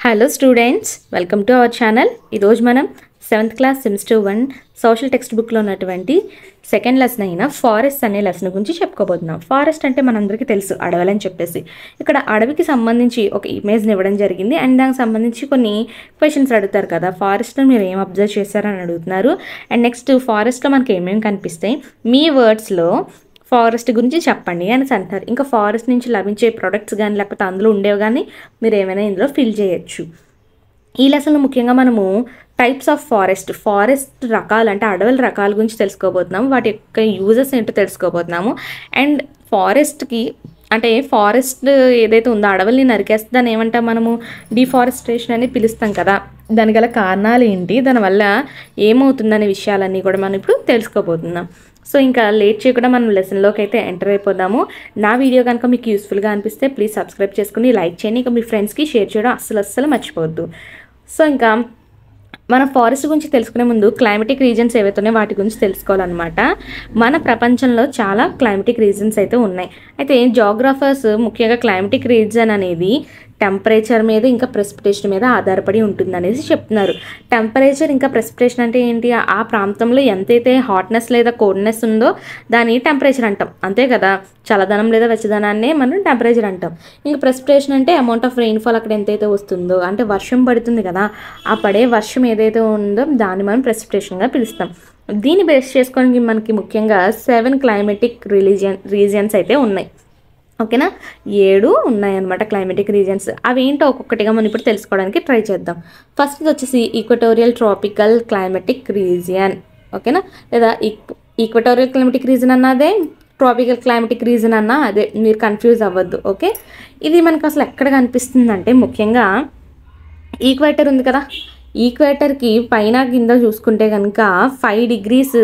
hello students welcome to our channel ఈరోజు మనం seventh class semester one social text బుక్లో ఉన్నటువంటి సెకండ్ లెసన్ అయిన ఫారెస్ట్ అనే లెసన్ గురించి చెప్పుకోబోతున్నాం ఫారెస్ట్ అంటే మనందరికీ తెలుసు అడవులని చెప్పేసి ఇక్కడ అడవికి సంబంధించి ఒక ఇమేజ్ని ఇవ్వడం జరిగింది అండ్ దానికి సంబంధించి కొన్ని క్వశ్చన్స్ అడుగుతారు కదా ఫారెస్ట్లో మీరు ఏం అబ్జర్వ్ చేశారని అడుగుతున్నారు అండ్ నెక్స్ట్ ఫారెస్ట్లో మనకి ఏమేమి కనిపిస్తాయి మీ వర్డ్స్లో ఫారెస్ట్ గురించి చెప్పండి అని అంటారు ఇంకా ఫారెస్ట్ నుంచి లభించే ప్రొడక్ట్స్ కానీ లేకపోతే అందులో ఉండేవి కానీ మీరు ఏమైనా ఇందులో ఫిల్ చేయొచ్చు ఈ లెసన్లో ముఖ్యంగా మనము టైప్స్ ఆఫ్ ఫారెస్ట్ ఫారెస్ట్ రకాలు అంటే అడవుల రకాల గురించి తెలుసుకోబోతున్నాము వాటి యొక్క యూజెస్ ఏంటో తెలుసుకోబోతున్నాము అండ్ ఫారెస్ట్కి అంటే ఫారెస్ట్ ఏదైతే ఉందో అడవుల్ని నరికేస్తే దాన్ని ఏమంటాం మనము డిఫారెస్ట్రేషన్ అని పిలుస్తాం కదా దాని గల కారణాలు ఏంటి దానివల్ల ఏమవుతుందనే విషయాలన్నీ కూడా మనం ఇప్పుడు తెలుసుకోబోతున్నాం సో ఇంకా లేట్ చేయకుండా మనం లెసన్లోకి అయితే ఎంటర్ అయిపోదాము నా వీడియో కనుక మీకు యూస్ఫుల్గా అనిపిస్తే ప్లీజ్ సబ్స్క్రైబ్ చేసుకుని లైక్ చేయండి ఇంకా మీ ఫ్రెండ్స్కి షేర్ చేయడం అస్సలు అస్సలు మర్చిపోవద్దు సో ఇంకా మన ఫారెస్ట్ గురించి తెలుసుకునే ముందు క్లైమేటిక్ రీజన్స్ ఏవైతే ఉన్నాయో వాటి గురించి తెలుసుకోవాలన్నమాట మన ప్రపంచంలో చాలా క్లైమేటిక్ రీజన్స్ అయితే ఉన్నాయి అయితే జాగ్రాఫర్స్ ముఖ్యంగా క్లైమేటిక్ రీజన్ అనేది టెంపరేచర్ మీద ఇంకా ప్రెసిపిటేషన్ మీద ఆధారపడి ఉంటుంది అనేసి చెప్తున్నారు టెంపరేచర్ ఇంకా ప్రెసిపిటేషన్ అంటే ఏంటి ఆ ప్రాంతంలో ఎంతైతే హాట్నెస్ లేదా కోల్డ్నెస్ ఉందో దాన్ని టెంపరేచర్ అంటాం అంతే కదా చల్లదనం లేదా వెచ్చదనాన్నే మనం టెంపరేచర్ అంటాం ఇంకా ప్రెసిపిటేషన్ అంటే అమౌంట్ ఆఫ్ రెయిన్ఫాల్ అక్కడ ఎంతైతే వస్తుందో అంటే వర్షం పడుతుంది కదా ఆ పడే వర్షం ఏదైతే ఉందో దాన్ని మనం ప్రెసిపిటేషన్గా పిలుస్తాం దీన్ని బేస్ చేసుకొని మనకి ముఖ్యంగా సెవెన్ క్లైమేటిక్ రిలీజియన్ రీజియన్స్ అయితే ఉన్నాయి ఓకేనా ఏడు ఉన్నాయన్నమాట క్లైమేటిక్ రీజన్స్ అవి ఏంటో ఒక్కొక్కటిగా మనం ఇప్పుడు తెలుసుకోవడానికి ట్రై చేద్దాం ఫస్ట్ వచ్చేసి ఈక్వటోరియల్ ట్రాపికల్ క్లైమేటిక్ రీజియన్ ఓకేనా లేదా ఈక్వటోరియల్ క్లైమేటిక్ రీజన్ అన్నదే ట్రాపికల్ క్లైమేటిక్ రీజన్ అన్న అదే మీరు కన్ఫ్యూజ్ అవ్వద్దు ఓకే ఇది మనకు అసలు ఎక్కడ కనిపిస్తుందంటే ముఖ్యంగా ఈక్వేటర్ ఉంది కదా ఈక్వేటర్కి పైన కింద చూసుకుంటే కనుక ఫైవ్ డిగ్రీస్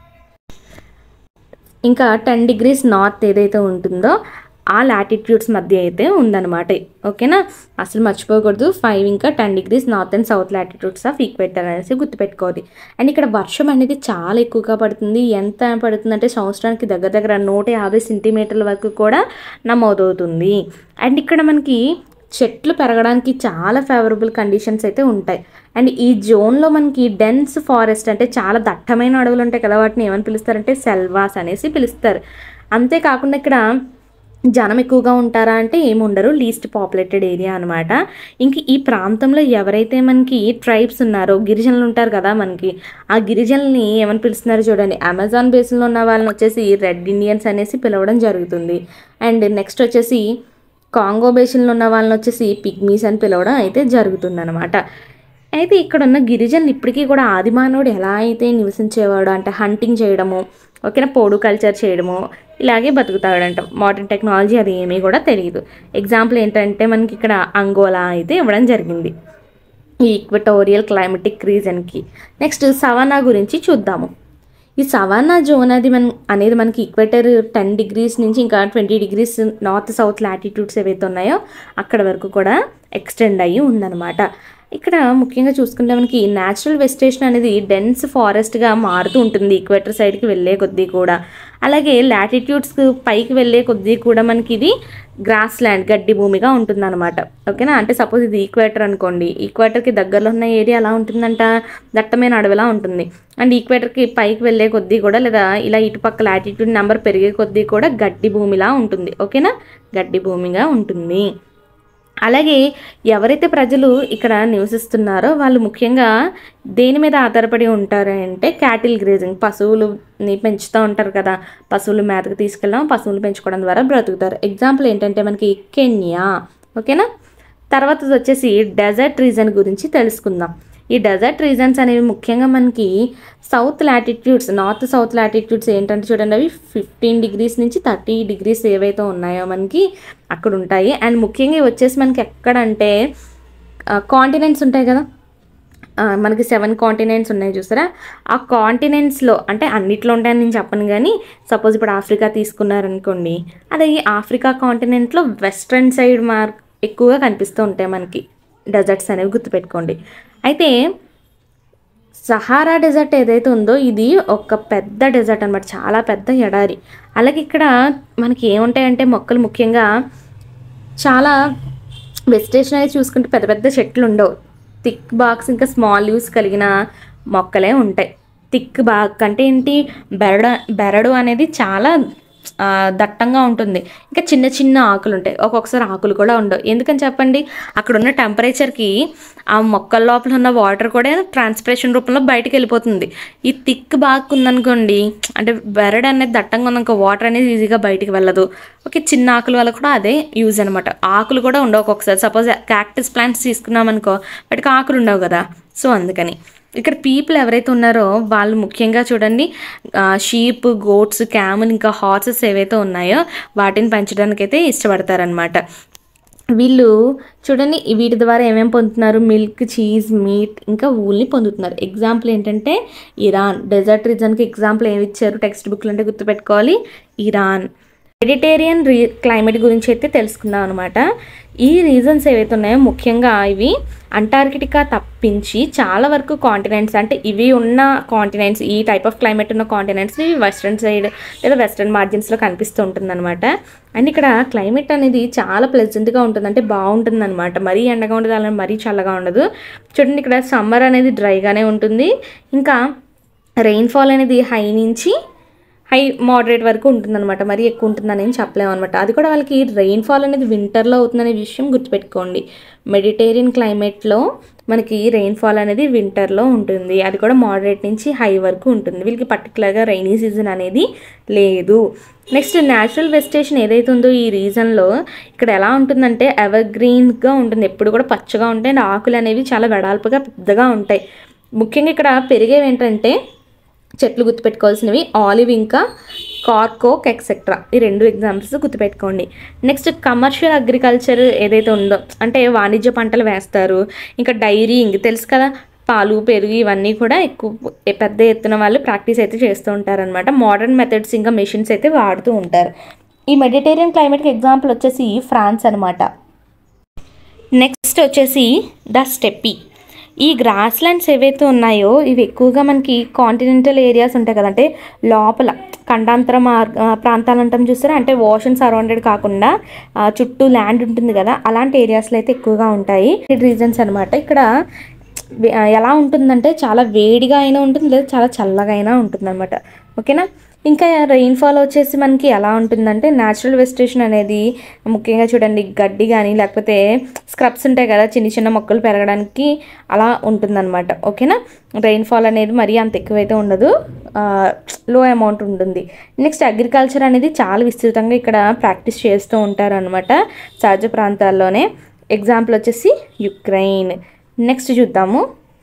ఇంకా టెన్ డిగ్రీస్ నార్త్ ఏదైతే ఉంటుందో ఆ లాటిట్యూడ్స్ మధ్య అయితే ఉందన్నమాట ఓకేనా అసలు మర్చిపోకూడదు ఫైవ్ ఇంకా ten degrees north and south latitudes of equator అనేసి గుర్తుపెట్టుకోవాలి అండ్ ఇక్కడ వర్షం అనేది చాలా ఎక్కువగా పడుతుంది ఎంత పడుతుందంటే సంవత్సరానికి దగ్గర దగ్గర నూట యాభై సెంటీమీటర్ల వరకు కూడా నమోదవుతుంది అండ్ ఇక్కడ మనకి చెట్లు పెరగడానికి చాలా ఫేవరబుల్ కండిషన్స్ అయితే ఉంటాయి అండ్ ఈ జోన్లో మనకి డెన్స్ ఫారెస్ట్ అంటే చాలా దట్టమైన అడవులు ఉంటాయి కదా వాటిని ఏమని పిలుస్తారంటే సెల్వాస్ అనేసి పిలుస్తారు అంతేకాకుండా ఇక్కడ జనం ఎక్కువగా ఉంటారా అంటే ఏముండరు లీస్ట్ పాపులేటెడ్ ఏరియా అనమాట ఇంక ఈ ప్రాంతంలో ఎవరైతే మనకి ట్రైబ్స్ ఉన్నారో గిరిజనులు ఉంటారు కదా మనకి ఆ గిరిజనుల్ని ఏమని పిలుస్తున్నారు చూడండి అమెజాన్ బేసిన్లో ఉన్న వాళ్ళని వచ్చేసి రెడ్ ఇండియన్స్ అనేసి పిలవడం జరుగుతుంది అండ్ నెక్స్ట్ వచ్చేసి కాంగో బేసిన్లో ఉన్న వాళ్ళని వచ్చేసి పిగ్మీస్ అని పిలవడం అయితే జరుగుతుందన్నమాట అయితే ఇక్కడ ఉన్న గిరిజనులు ఇప్పటికీ కూడా ఆదిమానవుడు ఎలా అయితే నివసించేవాడు అంటే హంటింగ్ చేయడము ఓకేనా పోడు కల్చర్ చేయడము ఇలాగే బతుకుతాడంట మోడర్న్ టెక్నాలజీ అది ఏమీ కూడా తెలియదు ఎగ్జాంపుల్ ఏంటంటే మనకి ఇక్కడ అంగోలా అయితే ఇవ్వడం జరిగింది ఈ ఈక్వటోరియల్ క్లైమేటిక్ రీజన్కి నెక్స్ట్ సవానా గురించి చూద్దాము ఈ సవానా జోన్ అది మన అనేది మనకి ఈక్వేటర్ టెన్ డిగ్రీస్ నుంచి ఇంకా twenty degrees north south latitudes ఏవైతే ఉన్నాయో అక్కడ వరకు కూడా ఎక్స్టెండ్ అయ్యి ఉందన్నమాట ఇక్కడ ముఖ్యంగా చూసుకుంటే మనకి న్యాచురల్ వెజిటేషన్ అనేది డెన్స్ ఫారెస్ట్గా మారుతూ ఉంటుంది ఈక్వేటర్ సైడ్కి వెళ్ళే కొద్దీ కూడా అలాగే లాటిట్యూడ్స్ పైకి వెళ్ళే కొద్దీ కూడా మనకి ఇది గ్రాస్ ల్యాండ్ గడ్డి భూమిగా ఉంటుందన్నమాట ఓకేనా అంటే సపోజ్ ఇది ఈక్వేటర్ అనుకోండి ఈక్వేటర్కి దగ్గరలో ఉన్న ఏరియా ఎలా ఉంటుందంట దట్టమైన అడవిలా ఉంటుంది అండ్ ఈక్వేటర్కి పైకి వెళ్ళే కొద్దీ కూడా లేదా ఇలా ఇటుపక్క లాటిట్యూడ్ నెంబర్ పెరిగే కొద్దీ కూడా గడ్డి భూమిలా ఉంటుంది ఓకేనా గడ్డి భూమిగా ఉంటుంది అలాగే ఎవరైతే ప్రజలు ఇక్కడ నివసిస్తున్నారో వాళ్ళు ముఖ్యంగా దేని మీద ఆధారపడి ఉంటారు అంటే క్యాటిల్ గ్రేజింగ్ పశువులని పెంచుతూ ఉంటారు కదా పశువులు మేతకు తీసుకెళ్ళడం పశువులు పెంచుకోవడం ద్వారా బ్రతుకుతారు ఎగ్జాంపుల్ ఏంటంటే మనకి కెన్యా ఓకేనా తర్వాత వచ్చేసి డెజర్ట్ రీజన్ గురించి తెలుసుకుందాం ఈ డెజర్ట్ రీజన్స్ అనేవి ముఖ్యంగా మనకి south latitudes north south latitudes ఏంటంటే చూడండి అవి ఫిఫ్టీన్ డిగ్రీస్ నుంచి థర్టీ డిగ్రీస్ ఏవైతే ఉన్నాయో మనకి అక్కడ ఉంటాయి అండ్ ముఖ్యంగా ఇవి వచ్చేసి మనకి ఎక్కడంటే కాంటినెంట్స్ ఉంటాయి కదా మనకి సెవెన్ కాంటినెంట్స్ ఉన్నాయి చూసారా ఆ కాంటినెంట్స్లో అంటే అన్నిట్లో ఉంటాయని నేను చెప్పను కానీ సపోజ్ ఇప్పుడు ఆఫ్రికా తీసుకున్నారనుకోండి అదే ఈ ఆఫ్రికా కాంటినెంట్లో వెస్ట్రన్ సైడ్ మార్క్ ఎక్కువగా కనిపిస్తూ ఉంటాయి మనకి డెజర్ట్స్ అనేవి గుర్తుపెట్టుకోండి అయితే సహారా డెజర్ట్ ఏదైతే ఉందో ఇది ఒక పెద్ద డెజర్ట్ అనమాట చాలా పెద్ద ఎడారి అలాగే ఇక్కడ మనకి ఏముంటాయంటే మొక్కలు ముఖ్యంగా చాలా వెజిటేషన్ అనేది చూసుకుంటే పెద్ద పెద్ద చెట్లు ఉండవు థిక్ బాక్స్ ఇంకా స్మాల్ లీవ్స్ కలిగిన మొక్కలే ఉంటాయి థిక్ బాగ్ అంటే ఏంటి బెరడు బెరడు అనేది చాలా ఆ, దట్టంగా ఉంటుంది ఇంకా చిన్న చిన్న ఆకులు ఉంటాయి ఒక్కొక్కసారి ఆకులు కూడా ఉండవు ఎందుకని చెప్పండి అక్కడ ఉన్న టెంపరేచర్కి ఆ మొక్కల లోపల ఉన్న వాటర్ కూడా ట్రాన్స్పిరేషన్ రూపంలో బయటకు వెళ్ళిపోతుంది ఈ థిక్ బాగా ఉందనుకోండి అంటే బెరడు అనేది దట్టంగా ఉందనుకో వాటర్ అనేది ఈజీగా బయటికి వెళ్ళదు ఓకే చిన్న ఆకుల వల్ల కూడా అదే యూజ్ అనమాట ఆకులు కూడా ఉండవు ఒక్కొక్కసారి సపోజ్ క్యాక్టస్ ప్లాంట్స్ తీసుకున్నాం అనుకో వాటికి ఆకులు ఉండవు కదా సో అందుకని ఇక్కడ పీపుల్ ఎవరైతే ఉన్నారో వాళ్ళు ముఖ్యంగా చూడండి షీప్ గోట్స్ క్యాముల్ ఇంకా హార్సెస్ ఏవైతే ఉన్నాయో వాటిని పెంచడానికి అయితే ఇష్టపడతారనమాట వీళ్ళు చూడండి వీటి ద్వారా ఏమేమి పొందుతున్నారు మిల్క్ చీజ్ మీట్ ఇంకా ఊల్ని పొందుతున్నారు ఎగ్జాంపుల్ ఏంటంటే ఇరాన్ డెజర్ట్ రీజన్కి ఎగ్జాంపుల్ ఏమి ఇచ్చారు టెక్స్ట్ బుక్లు అంటే గుర్తుపెట్టుకోవాలి ఇరాన్ మెడిటేరియన్ రీ క్లైమేట్ గురించి అయితే తెలుసుకుందాం అనమాట ఈ రీజన్స్ ఏవైతే ఉన్నాయో ముఖ్యంగా ఇవి అంటార్కిటికా తప్పించి చాలా వరకు కాంటినెంట్స్ అంటే ఇవి ఉన్న కాంటినెంట్స్ ఈ టైప్ ఆఫ్ క్లైమేట్ ఉన్న కాంటినెంట్స్ ఇవి వెస్ట్రన్ సైడ్ లేదా వెస్ట్రన్ మార్జిన్స్లో కనిపిస్తూ ఉంటుందన్నమాట అండ్ ఇక్కడ క్లైమేట్ అనేది చాలా ప్లెజెంట్గా ఉంటుంది అంటే బాగుంటుంది అనమాట మరీ ఎండగా ఉండదు అలా మరీ చల్లగా ఉండదు చూడండి ఇక్కడ సమ్మర్ అనేది డ్రైగానే ఉంటుంది ఇంకా రెయిన్ఫాల్ అనేది హై నుంచి హై మోడరేట్ వరకు ఉంటుందన్నమాట మరీ ఎక్కువ ఉంటుందని ఏం చెప్పలేము అనమాట అది కూడా వాళ్ళకి రెయిన్ఫాల్ అనేది వింటర్లో అవుతుందనే విషయం గుర్తుపెట్టుకోండి మెడిటేరియన్ క్లైమేట్లో మనకి రెయిన్ఫాల్ అనేది వింటర్లో ఉంటుంది అది కూడా మోడరేట్ నుంచి హై వరకు ఉంటుంది వీళ్ళకి పర్టికులర్గా రైనీ సీజన్ అనేది లేదు నెక్స్ట్ న్యాచురల్ వెజిటేషన్ ఏదైతే ఉందో ఈ రీజన్లో ఇక్కడ ఎలా ఉంటుందంటే ఎవర్ గ్రీన్గా ఉంటుంది ఎప్పుడు కూడా పచ్చగా ఉంటాయి అండ్ ఆకులు అనేవి చాలా వెడల్పుగా పెద్దగా ఉంటాయి ముఖ్యంగా ఇక్కడ పెరిగేవి ఏంటంటే చెట్లు గుర్తుపెట్టుకోవాల్సినవి ఆలివ్ ఇంకా కార్కోక్ ఎక్సెట్రా ఈ రెండు ఎగ్జాంపుల్స్ గుర్తుపెట్టుకోండి నెక్స్ట్ కమర్షియల్ అగ్రికల్చర్ ఏదైతే ఉందో అంటే వాణిజ్య పంటలు వేస్తారు ఇంకా డైరీయింగ్ తెలుసు కదా పాలు పెరుగు ఇవన్నీ కూడా ఎక్కువ పెద్ద ఎత్తున వాళ్ళు ప్రాక్టీస్ అయితే చేస్తూ ఉంటారనమాట మోడర్న్ మెథడ్స్ ఇంకా మెషిన్స్ అయితే వాడుతూ ఉంటారు ఈ మెడిటేరియన్ క్లైమేట్కి ఎగ్జాంపుల్ వచ్చేసి ఫ్రాన్స్ అనమాట నెక్స్ట్ వచ్చేసి ద స్టెప్పీ ఈ గ్రాస్ ల్యాండ్స్ ఏవైతే ఉన్నాయో ఇవి ఎక్కువగా మనకి కాంటినెంటల్ ఏరియాస్ ఉంటాయి కదంటే లోపల ఖండాంతర మార్గ ఆ, ప్రాంతాలు అంటాం చూస్తారా అంటే ఓషన్ సరౌండెడ్ కాకుండా ఆ, చుట్టూ ల్యాండ్ ఉంటుంది కదా అలాంటి ఏరియాస్లో అయితే ఎక్కువగా ఉంటాయి రీజన్స్ అనమాట ఇక్కడ వే- ఆ, ఎలా ఉంటుందంటే చాలా వేడిగా అయినా ఉంటుంది లేదా చాలా చల్లగా అయినా ఉంటుంది అనమాట ఓకేనా ఇంకా రెయిన్ఫాల్ వచ్చేసి మనకి ఎలా ఉంటుందంటే న్యాచురల్ వెజిటేషన్ అనేది ముఖ్యంగా చూడండి గడ్డి కానీ లేకపోతే స్క్రబ్స్ ఉంటాయి కదా చిన్న చిన్న మొక్కలు పెరగడానికి అలా ఉంటుందన్నమాట ఓకేనా రెయిన్ఫాల్ అనేది మరీ అంత ఎక్కువైతే ఉండదు లో అమౌంట్ ఉంటుంది నెక్స్ట్ అగ్రికల్చర్ అనేది చాలా విస్తృతంగా ఇక్కడ ప్రాక్టీస్ చేస్తూ ఉంటారు అనమాట సహజ ప్రాంతాల్లోనే ఎగ్జాంపుల్ వచ్చేసి యుక్రెయిన్ నెక్స్ట్ చూద్దాము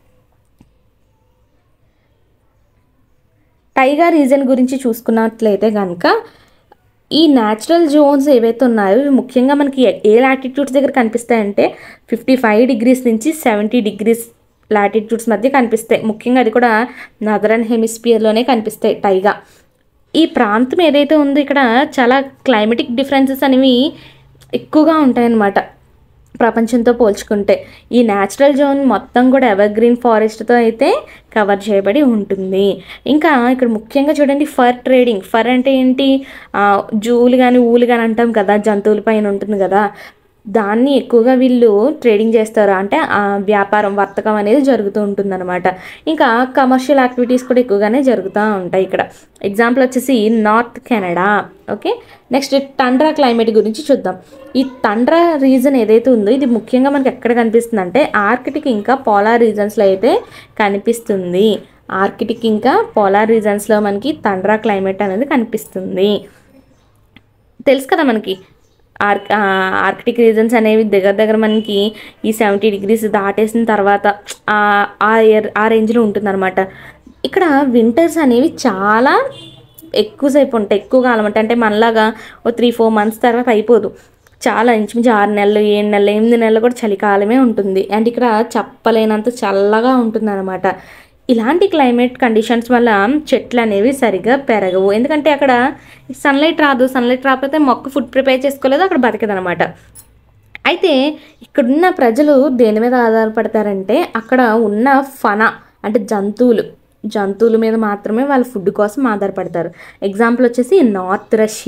టైగా రీజన్ గురించి చూసుకున్నట్లయితే కనుక ఈ న్యాచురల్ జోన్స్ ఏవైతే ఉన్నాయో ఇవి ముఖ్యంగా మనకి ఏ- ఏ లాటిట్యూడ్స్ దగ్గర కనిపిస్తాయంటే ఫిఫ్టీ ఫైవ్ డిగ్రీస్ నుంచి సెవెంటీ డిగ్రీస్ లాటిట్యూడ్స్ మధ్య కనిపిస్తాయి ముఖ్యంగా అది కూడా నదరన్ హెమిస్పియర్లోనే కనిపిస్తాయి టైగా ఈ ప్రాంతం ఏదైతే ఉందో ఇక్కడ చాలా క్లైమేటిక్ డిఫరెన్సెస్ అనేవి ఎక్కువగా ఉంటాయన్నమాట ప్రపంచంతో పోల్చుకుంటే ఈ న్యాచురల్ జోన్ మొత్తం కూడా ఎవర్ గ్రీన్ ఫారెస్ట్తో అయితే కవర్ చేయబడి ఉంటుంది ఇంకా ఇక్కడ ముఖ్యంగా చూడండి ఫర్ ట్రేడింగ్ ఫర్ అంటే ఏంటి ఆ, జూలు కానీ ఊలు కానీ అంటాం కదా జంతువుల పైన ఉంటుంది కదా దాన్ని ఎక్కువగా వీళ్ళు ట్రేడింగ్ చేస్తారు అంటే ఆ, వ్యాపారం వర్తకం అనేది జరుగుతూ ఉంటుందన్నమాట ఇంకా కమర్షియల్ యాక్టివిటీస్ కూడా ఎక్కువగానే జరుగుతూ ఉంటాయి ఇక్కడ ఎగ్జాంపుల్ వచ్చేసి north Canada okay next tundra climate గురించి చూద్దాం ఈ టండ్రా రీజన్ ఏదైతే ఉందో ఇది ముఖ్యంగా మనకి ఎక్కడ కనిపిస్తుంది అంటే ఆర్కిటిక్ ఇంకా పోలార్ రీజన్స్లో అయితే కనిపిస్తుంది ఆర్కిటిక్ ఇంకా పోలార్ రీజన్స్లో మనకి టండ్రా క్లైమేట్ అనేది కనిపిస్తుంది తెలుసు కదా మనకి ఆర్క్ ఆర్కిటిక్ రీజన్స్ అనేవి దగ్గర దగ్గర మనకి ఈ సెవెంటీ డిగ్రీస్ దాటేసిన తర్వాత ఆ- ఆ ఎర్ ఆ రేంజ్లో ఉంటుందన్నమాట ఇక్కడ వింటర్స్ అనేవి చాలా ఎక్కువసేపు ఉంటాయి ఎక్కువ కాలం అంటే అంటే మనలాగా ఓ త్రీ ఫోర్ మంత్స్ తర్వాత అయిపోదు చాలా ఇంచుమించు ఆరు నెలలు ఏడు నెలలు ఎనిమిది నెలలు కూడా చలికాలమే ఉంటుంది అండ్ ఇక్కడ చెప్పలేనంత చల్లగా ఉంటుంది ఇలాంటి క్లైమేట్ కండిషన్స్ వల్ల చెట్లు అనేవి సరిగా పెరగవు ఎందుకంటే అక్కడ సన్లైట్ రాదు సన్లైట్ రాకపోతే మొక్క ఫుడ్ ప్రిపేర్ చేసుకోలేదు అక్కడ బతకదనమాట అయితే ఇక్కడున్న ప్రజలు దేని మీద ఆధారపడతారంటే అక్కడ ఉన్న ఫన అంటే జంతువులు జంతువుల మీద మాత్రమే వాళ్ళ ఫుడ్ కోసం ఆధారపడతారు ఎగ్జాంపుల్ వచ్చేసి నార్త్ రష్యా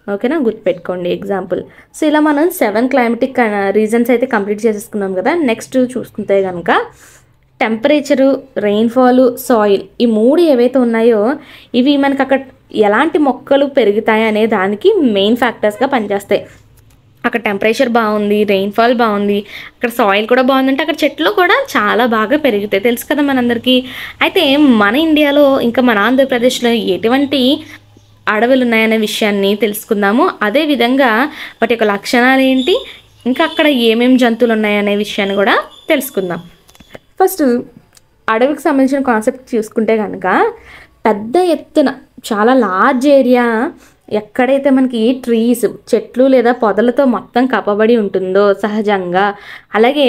ఓకేనా గుర్తుపెట్టుకోండి ఎగ్జాంపుల్ సో ఇలా మనం సెవెన్ క్లైమటిక్ రీజన్స్ అయితే కంప్లీట్ చేసేసుకున్నాం కదా నెక్స్ట్ చూసుకుంటే కనుక టెంపరేచరు రెయిన్ఫాల్ సాయిల్ ఈ మూడు ఏవైతే ఉన్నాయో ఇవి మనకు అక్కడ ఎలాంటి మొక్కలు పెరుగుతాయి అనే దానికి మెయిన్ ఫ్యాక్టర్స్గా పనిచేస్తాయి అక్కడ టెంపరేచర్ బాగుంది రెయిన్ఫాల్ బాగుంది అక్కడ సాయిల్ కూడా బాగుందంటే అక్కడ చెట్లు కూడా చాలా బాగా పెరుగుతాయి తెలుసు కదా మనందరికీ అయితే మన ఇండియాలో ఇంకా మన ఆంధ్రప్రదేశ్లో ఎటువంటి అడవులు ఉన్నాయనే విషయాన్ని తెలుసుకుందాము అదేవిధంగా వాటి యొక్క లక్షణాలు ఏంటి ఇంకా అక్కడ ఏమేమి జంతువులు ఉన్నాయనే విషయాన్ని కూడా తెలుసుకుందాం ఫస్ట్ అడవికి సంబంధించిన కాన్సెప్ట్ చూసుకుంటే కనుక పెద్ద ఎత్తున చాలా లార్జ్ ఏరియా ఎక్కడైతే మనకి ట్రీస్ చెట్లు లేదా పొదలతో మొత్తం కప్పబడి ఉంటుందో సహజంగా అలాగే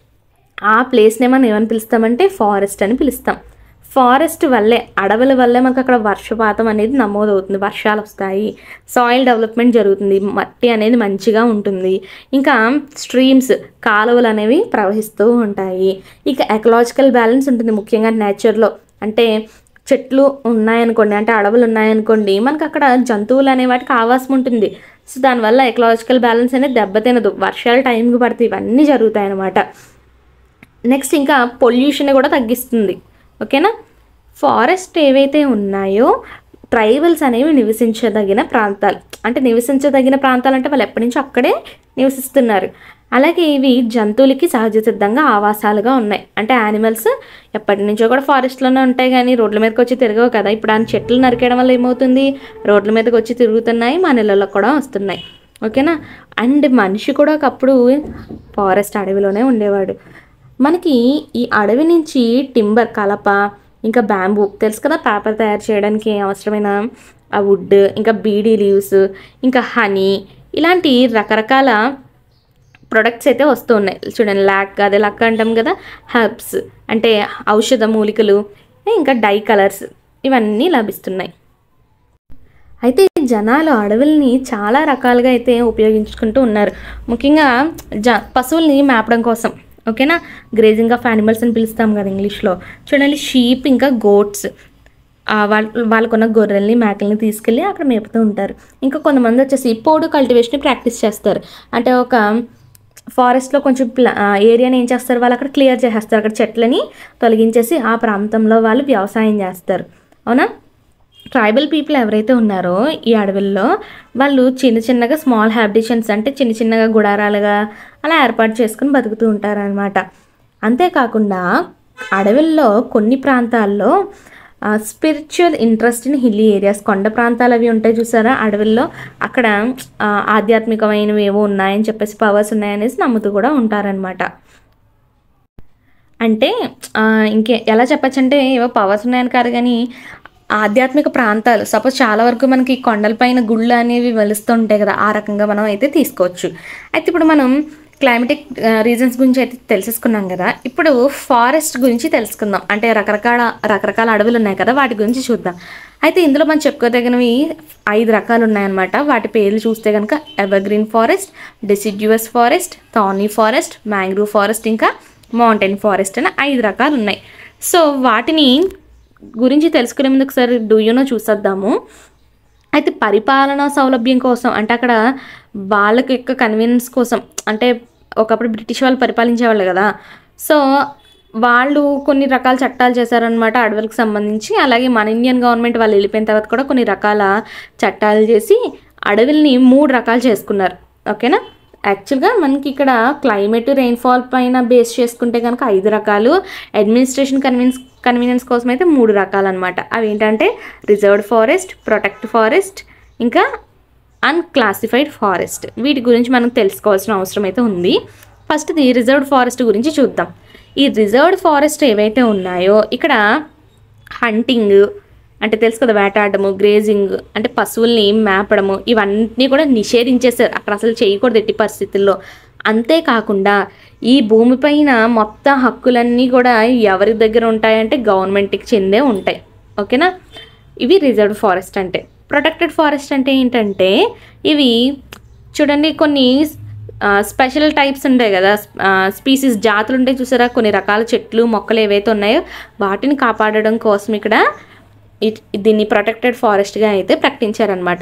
ఆ ప్లేస్ని మనం ఏమని పిలుస్తామంటే ఫారెస్ట్ అని పిలుస్తాం ఫారెస్ట్ వల్లే అడవుల వల్లే మనకు అక్కడ వర్షపాతం అనేది నమోదవుతుంది వర్షాలు వస్తాయి సాయిల్ డెవలప్మెంట్ జరుగుతుంది మట్టి అనేది మంచిగా ఉంటుంది ఇంకా స్ట్రీమ్స్ కాలువలు అనేవి ప్రవహిస్తూ ఉంటాయి ఇక ఎకలాజికల్ బ్యాలెన్స్ ఉంటుంది ముఖ్యంగా నేచర్లో అంటే చెట్లు ఉన్నాయనుకోండి అంటే అడవులు ఉన్నాయనుకోండి మనకు అక్కడ జంతువులు అనే వాటికి ఆవాసం ఉంటుంది సో దానివల్ల ఎకలాజికల్ బ్యాలెన్స్ అనేది దెబ్బతినదు వర్షాలు టైంకి పడితే ఇవన్నీ జరుగుతాయి అన్నమాట నెక్స్ట్ ఇంకా పొల్యూషన్ కూడా తగ్గిస్తుంది ఓకేనా ఫారెస్ట్ ఏవైతే ఉన్నాయో ట్రైబల్స్ అనేవి నివసించదగిన ప్రాంతాలు అంటే నివసించదగిన ప్రాంతాలు అంటే వాళ్ళు ఎప్పటి నుంచో అక్కడే నివసిస్తున్నారు అలాగే ఇవి జంతువులకి సహజ సిద్ధంగా ఆవాసాలుగా ఉన్నాయి అంటే యానిమల్స్ ఎప్పటి నుంచో కూడా ఫారెస్ట్లోనే ఉంటాయి కానీ రోడ్ల మీదకి వచ్చి తిరగవు కదా ఇప్పుడు ఆ చెట్లు నరికేయడం వల్ల ఏమవుతుంది రోడ్ల మీదకి వచ్చి తిరుగుతున్నాయి మా నెలల్లో కూడా వస్తున్నాయి ఓకేనా అండ్ మనిషి కూడా ఒకప్పుడు ఫారెస్ట్ అడవిలోనే ఉండేవాడు మనకి ఈ అడవి నుంచి టింబర్ కలప ఇంకా బ్యాంబూ తెలుసు కదా పేపర్ తయారు చేయడానికి అవసరమైన ఆ వుడ్ ఇంకా బీడీ లీవ్స్ ఇంకా హనీ ఇలాంటి రకరకాల ప్రొడక్ట్స్ అయితే వస్తూ ఉన్నాయి చూడండి లాక్ అదే లక్ అంటాం కదా హర్బ్స్ అంటే ఔషధ మూలికలు ఇంకా డై కలర్స్ ఇవన్నీ లభిస్తున్నాయి అయితే జనాలు అడవుల్ని చాలా రకాలుగా అయితే ఉపయోగించుకుంటూ ఉన్నారు ముఖ్యంగా జ పశువుల్ని మేపడం కోసం ఓకేనా గ్రేజింగ్ ఆఫ్ యానిమల్స్ అని పిలుస్తాం కదా ఇంగ్లీష్లో చూడండి షీప్ ఇంకా గోట్స్ వాళ్ళ వాళ్ళకున్న గొర్రెల్ని మేకల్ని తీసుకెళ్ళి అక్కడ మేపుతూ ఉంటారు ఇంకా కొంతమంది వచ్చేసి పోడు కల్టివేషన్ ప్రాక్టీస్ చేస్తారు అంటే ఒక ఫారెస్ట్లో కొంచెం ప్లా ఏరియాని ఏం చేస్తారు వాళ్ళు అక్కడ క్లియర్ చేసేస్తారు అక్కడ చెట్లని తొలగించేసి ఆ ప్రాంతంలో వాళ్ళు వ్యవసాయం చేస్తారు అవునా ట్రైబల్ పీపుల్ ఎవరైతే ఉన్నారో ఈ అడవుల్లో వాళ్ళు చిన్న చిన్నగా స్మాల్ హ్యాబిటేషన్స్ అంటే చిన్న చిన్నగా గుడారాలుగా అలా ఏర్పాటు చేసుకుని బతుకుతూ ఉంటారనమాట అంతేకాకుండా అడవుల్లో కొన్ని ప్రాంతాల్లో spiritual interest in hilly areas కొండ ప్రాంతాలు అవి ఉంటాయి చూసారా అడవుల్లో అక్కడ ఆ, ఆధ్యాత్మికమైనవి ఏవో ఉన్నాయని చెప్పేసి పవర్స్ ఉన్నాయనేసి నమ్ముతూ కూడా ఉంటారనమాట అంటే ఆ, ఇంకే ఎలా చెప్పచ్చు అంటే ఏవో పవర్స్ ఉన్నాయని కాదు కానీ ఆధ్యాత్మిక ప్రాంతాలు సపోజ్ చాలా వరకు మనకి కొండలపైన గుళ్ళు అనేవి వెలుస్తూ ఉంటాయి కదా ఆ రకంగా మనం అయితే తీసుకోవచ్చు అయితే ఇప్పుడు మనం క్లైమటిక్ రీజన్స్ గురించి అయితే తెలిసేసుకున్నాం కదా ఇప్పుడు ఫారెస్ట్ గురించి తెలుసుకుందాం అంటే రకరకాల రకరకాల అడవులు ఉన్నాయి కదా వాటి గురించి చూద్దాం అయితే ఇందులో మనం చెప్పుకోదగినవి ఐదు రకాలు ఉన్నాయన్నమాట వాటి పేర్లు చూస్తే కనుక evergreen forest deciduous forest thorny forest mangrove forest ఇంకా మౌంటైన్ ఫారెస్ట్ అని ఐదు రకాలు ఉన్నాయి సో వాటిని గురించి తెలుసుకునే ముందు ఒకసారి డూయూనో చూసేద్దాము అయితే పరిపాలనా సౌలభ్యం కోసం అంటే అక్కడ వాళ్ళకి యొక్క కన్వీనియన్స్ కోసం అంటే ఒకప్పుడు బ్రిటిష్ వాళ్ళు పరిపాలించేవాళ్ళు కదా సో వాళ్ళు కొన్ని రకాల చట్టాలు చేశారనమాట అడవులకు సంబంధించి అలాగే మన ఇండియన్ గవర్నమెంట్ వాళ్ళు వెళ్ళిపోయిన తర్వాత కూడా కొన్ని రకాల చట్టాలు చేసి అడవుల్ని మూడు రకాలు చేసుకున్నారు ఓకేనా యాక్చువల్గా మనకి ఇక్కడ క్లైమేట్ రెయిన్ఫాల్ పైన బేస్ చేసుకుంటే కనుక ఐదు రకాలు అడ్మినిస్ట్రేషన్ కన్వీన్స్ కన్వీనియన్స్ కోసం అయితే మూడు రకాలు అనమాట అవి ఏంటంటే రిజర్వ్డ్ ఫారెస్ట్ ప్రొటెక్ట్ ఫారెస్ట్ ఇంకా అన్క్లాసిఫైడ్ ఫారెస్ట్ వీటి గురించి మనం తెలుసుకోవాల్సిన అవసరం అయితే ఉంది ఫస్ట్ ది రిజర్వ్డ్ ఫారెస్ట్ గురించి చూద్దాం ఈ రిజర్వ్డ్ ఫారెస్ట్ ఏవైతే ఉన్నాయో ఇక్కడ హంటింగ్ అంటే తెలుసు కదా వేటాడము గ్రేజింగ్ అంటే పశువుల్ని మేపడము ఇవన్నీ కూడా నిషేధించేశారు అక్కడ అసలు చేయకూడదు ఎట్టి పరిస్థితుల్లో అంతేకాకుండా ఈ భూమిపైన మొత్తం హక్కులన్నీ కూడా ఎవరి దగ్గర ఉంటాయంటే గవర్నమెంట్కి చెందే ఉంటాయి ఓకేనా ఇవి రిజర్వ్డ్ ఫారెస్ట్ అంటే ప్రొటెక్టెడ్ ఫారెస్ట్ అంటే ఏంటంటే ఇవి చూడండి కొన్ని స్పెషల్ టైప్స్ ఉంటాయి కదా స్పీసీస్ జాతులు ఉంటాయి చూసారా కొన్ని రకాల చెట్లు మొక్కలు ఏవైతే ఉన్నాయో వాటిని కాపాడడం కోసం ఇక్కడ ఇట్- దీన్ని ప్రొటెక్టెడ్ ఫారెస్ట్గా అయితే ప్రకటించారనమాట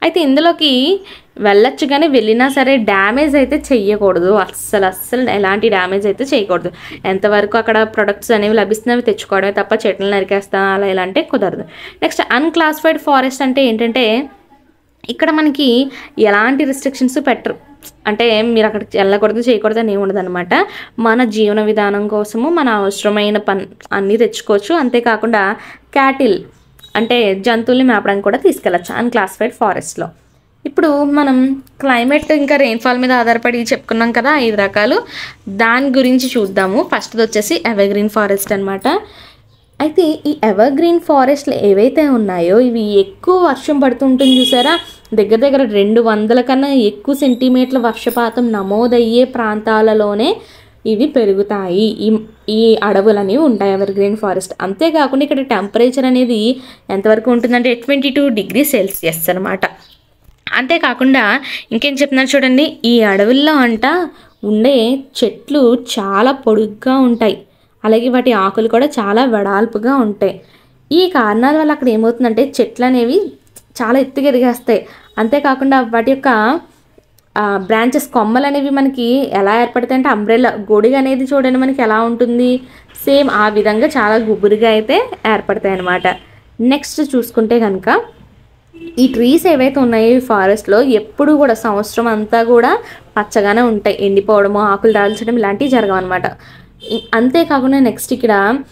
అయితే ఇందులోకి వెళ్ళొచ్చు కానీ వెళ్ళినా సరే డ్యామేజ్ అయితే చెయ్యకూడదు అస్సలు అస్సలు ఎలాంటి డ్యామేజ్ అయితే చేయకూడదు ఎంతవరకు అక్కడ ప్రొడక్ట్స్ అనేవి లభిస్తున్నవి తెచ్చుకోవడమే తప్ప చెట్లు నరికేస్తా అలా ఇలా అంటే కుదరదు నెక్స్ట్ అన్క్లాసిఫైడ్ ఫారెస్ట్ అంటే ఏంటంటే ఇక్కడ మనకి ఎలాంటి రిస్ట్రిక్షన్స్ పెట్టరు అంటే మీరు అక్కడికి వెళ్ళకూడదు చేయకూడదు అని ఏమి అనమాట మన జీవన విధానం కోసము మన అవసరమైన పని అన్నీ తెచ్చుకోవచ్చు అంతేకాకుండా క్యాటిల్ అంటే జంతువుల్ని మేపడానికి కూడా తీసుకెళ్ళచ్చు అన్క్లాసిఫైడ్ ఫారెస్ట్లో ఇప్పుడు మనం క్లైమేట్ ఇంకా రెయిన్ఫాల్ మీద ఆధారపడి చెప్పుకున్నాం కదా ఐదు రకాలు దాని గురించి చూద్దాము ఫస్ట్ది వచ్చేసి ఎవర్గ్రీన్ ఫారెస్ట్ అనమాట అయితే ఈ ఎవర్ గ్రీన్ ఫారెస్ట్లు ఏవైతే ఉన్నాయో ఇవి ఎక్కువ వర్షం పడుతుంటుంది చూసారా దగ్గర దగ్గర రెండు వందల కన్నా ఎక్కువ సెంటీమీటర్ల వర్షపాతం నమోదయ్యే ప్రాంతాలలోనే ఇవి పెరుగుతాయి ఈ ఈ అడవులు అనేవి ఉంటాయి ఎవర్ గ్రీన్ ఫారెస్ట్ అంతేకాకుండా ఇక్కడ టెంపరేచర్ అనేది ఎంతవరకు ఉంటుందంటే ట్వంటీ టూ డిగ్రీ సెల్సియస్ అనమాట అంతేకాకుండా ఇంకేం చెప్తున్నారు చూడండి ఈ అడవుల్లో అంట ఉండే చెట్లు చాలా పొడుగ్గా ఉంటాయి అలాగే వాటి ఆకులు కూడా చాలా వెడల్పుగా ఉంటాయి ఈ కారణాల వల్ల అక్కడ ఏమవుతుందంటే చెట్లు అనేవి చాలా ఎత్తుగా ఎదిగేస్తాయి అంతేకాకుండా వాటి యొక్క బ్రాంచెస్ కొమ్మలు అనేవి మనకి ఎలా ఏర్పడతాయి అంటే అంబ్రెల్లా గొడుగు అనేది చూడండి మనకి ఎలా ఉంటుంది సేమ్ ఆ విధంగా చాలా గుబురుగా అయితే ఏర్పడతాయి అన్నమాట నెక్స్ట్ చూసుకుంటే కనుక ఈ ట్రీస్ ఏవైతే ఉన్నాయో ఈ ఫారెస్ట్లో ఎప్పుడు కూడా సంవత్సరం అంతా కూడా పచ్చగానే ఉంటాయి ఎండిపోవడము ఆకులు రాల్చడం ఇలాంటివి జరగవు అనమాట అంతేకాకుండా నెక్స్ట్ ఇక్కడ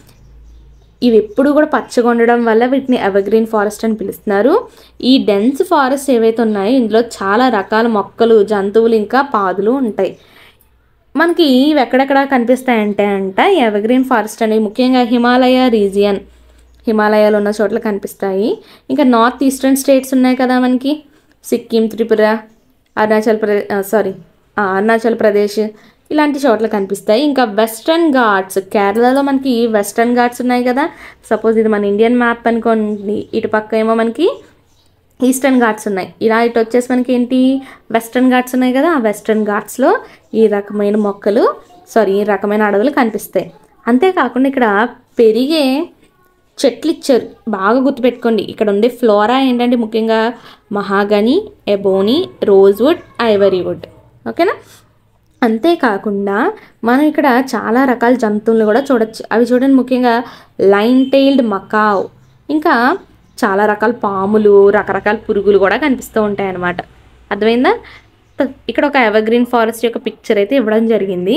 ఇవి ఎప్పుడు కూడా పచ్చగా ఉండడం వల్ల వీటిని ఎవర్గ్రీన్ ఫారెస్ట్ అని పిలుస్తున్నారు ఈ డెన్స్ ఫారెస్ట్ ఏవైతే ఉన్నాయో ఇందులో చాలా రకాల మొక్కలు జంతువులు ఇంకా పాదులు ఉంటాయి మనకి ఇవి ఎక్కడెక్కడ కనిపిస్తాయంటే అంట ఎవర్గ్రీన్ ఫారెస్ట్ అనేవి ముఖ్యంగా హిమాలయ రీజియన్ హిమాలయాలు ఉన్న చోట్ల కనిపిస్తాయి ఇంకా నార్త్ ఈస్టర్న్ స్టేట్స్ ఉన్నాయి కదా మనకి సిక్కిం త్రిపుర అరుణాచల్ ప్రదేశ్ సారీ అరుణాచల్ ప్రదేశ్ ఇలాంటి చోట్ల కనిపిస్తాయి ఇంకా వెస్ట్రన్ ఘాట్స్ కేరళలో మనకి వెస్ట్రన్ ఘాట్స్ ఉన్నాయి కదా సపోజ్ ఇది మన ఇండియన్ మ్యాప్ అనుకోండి ఇటు పక్క ఏమో మనకి ఈస్టర్న్ ఘాట్స్ ఉన్నాయి ఇలా ఇటు వచ్చేసి మనకి ఏంటి వెస్ట్రన్ ఘాట్స్ ఉన్నాయి కదా ఆ వెస్ట్రన్ ఘాట్స్లో ఈ రకమైన మొక్కలు సారీ ఈ రకమైన అడవులు కనిపిస్తాయి అంతేకాకుండా ఇక్కడ పెరిగే చెట్లు ఇచ్చారు బాగా గుర్తుపెట్టుకోండి ఇక్కడ ఉండే ఫ్లోరా ఏంటంటే ముఖ్యంగా mahogany ebony rosewood ivory wood ఓకేనా అంతేకాకుండా మనం ఇక్కడ చాలా రకాల జంతువులను కూడా చూడొచ్చు అవి చూడండి ముఖ్యంగా లైన్ టైల్డ్ మకావ్ ఇంకా చాలా రకాల పాములు రకరకాల పురుగులు కూడా కనిపిస్తూ ఉంటాయి అన్నమాట అర్థమైందా త- ఇక్కడ ఒక ఎవర్గ్రీన్ ఫారెస్ట్ యొక్క పిక్చర్ అయితే ఇవ్వడం జరిగింది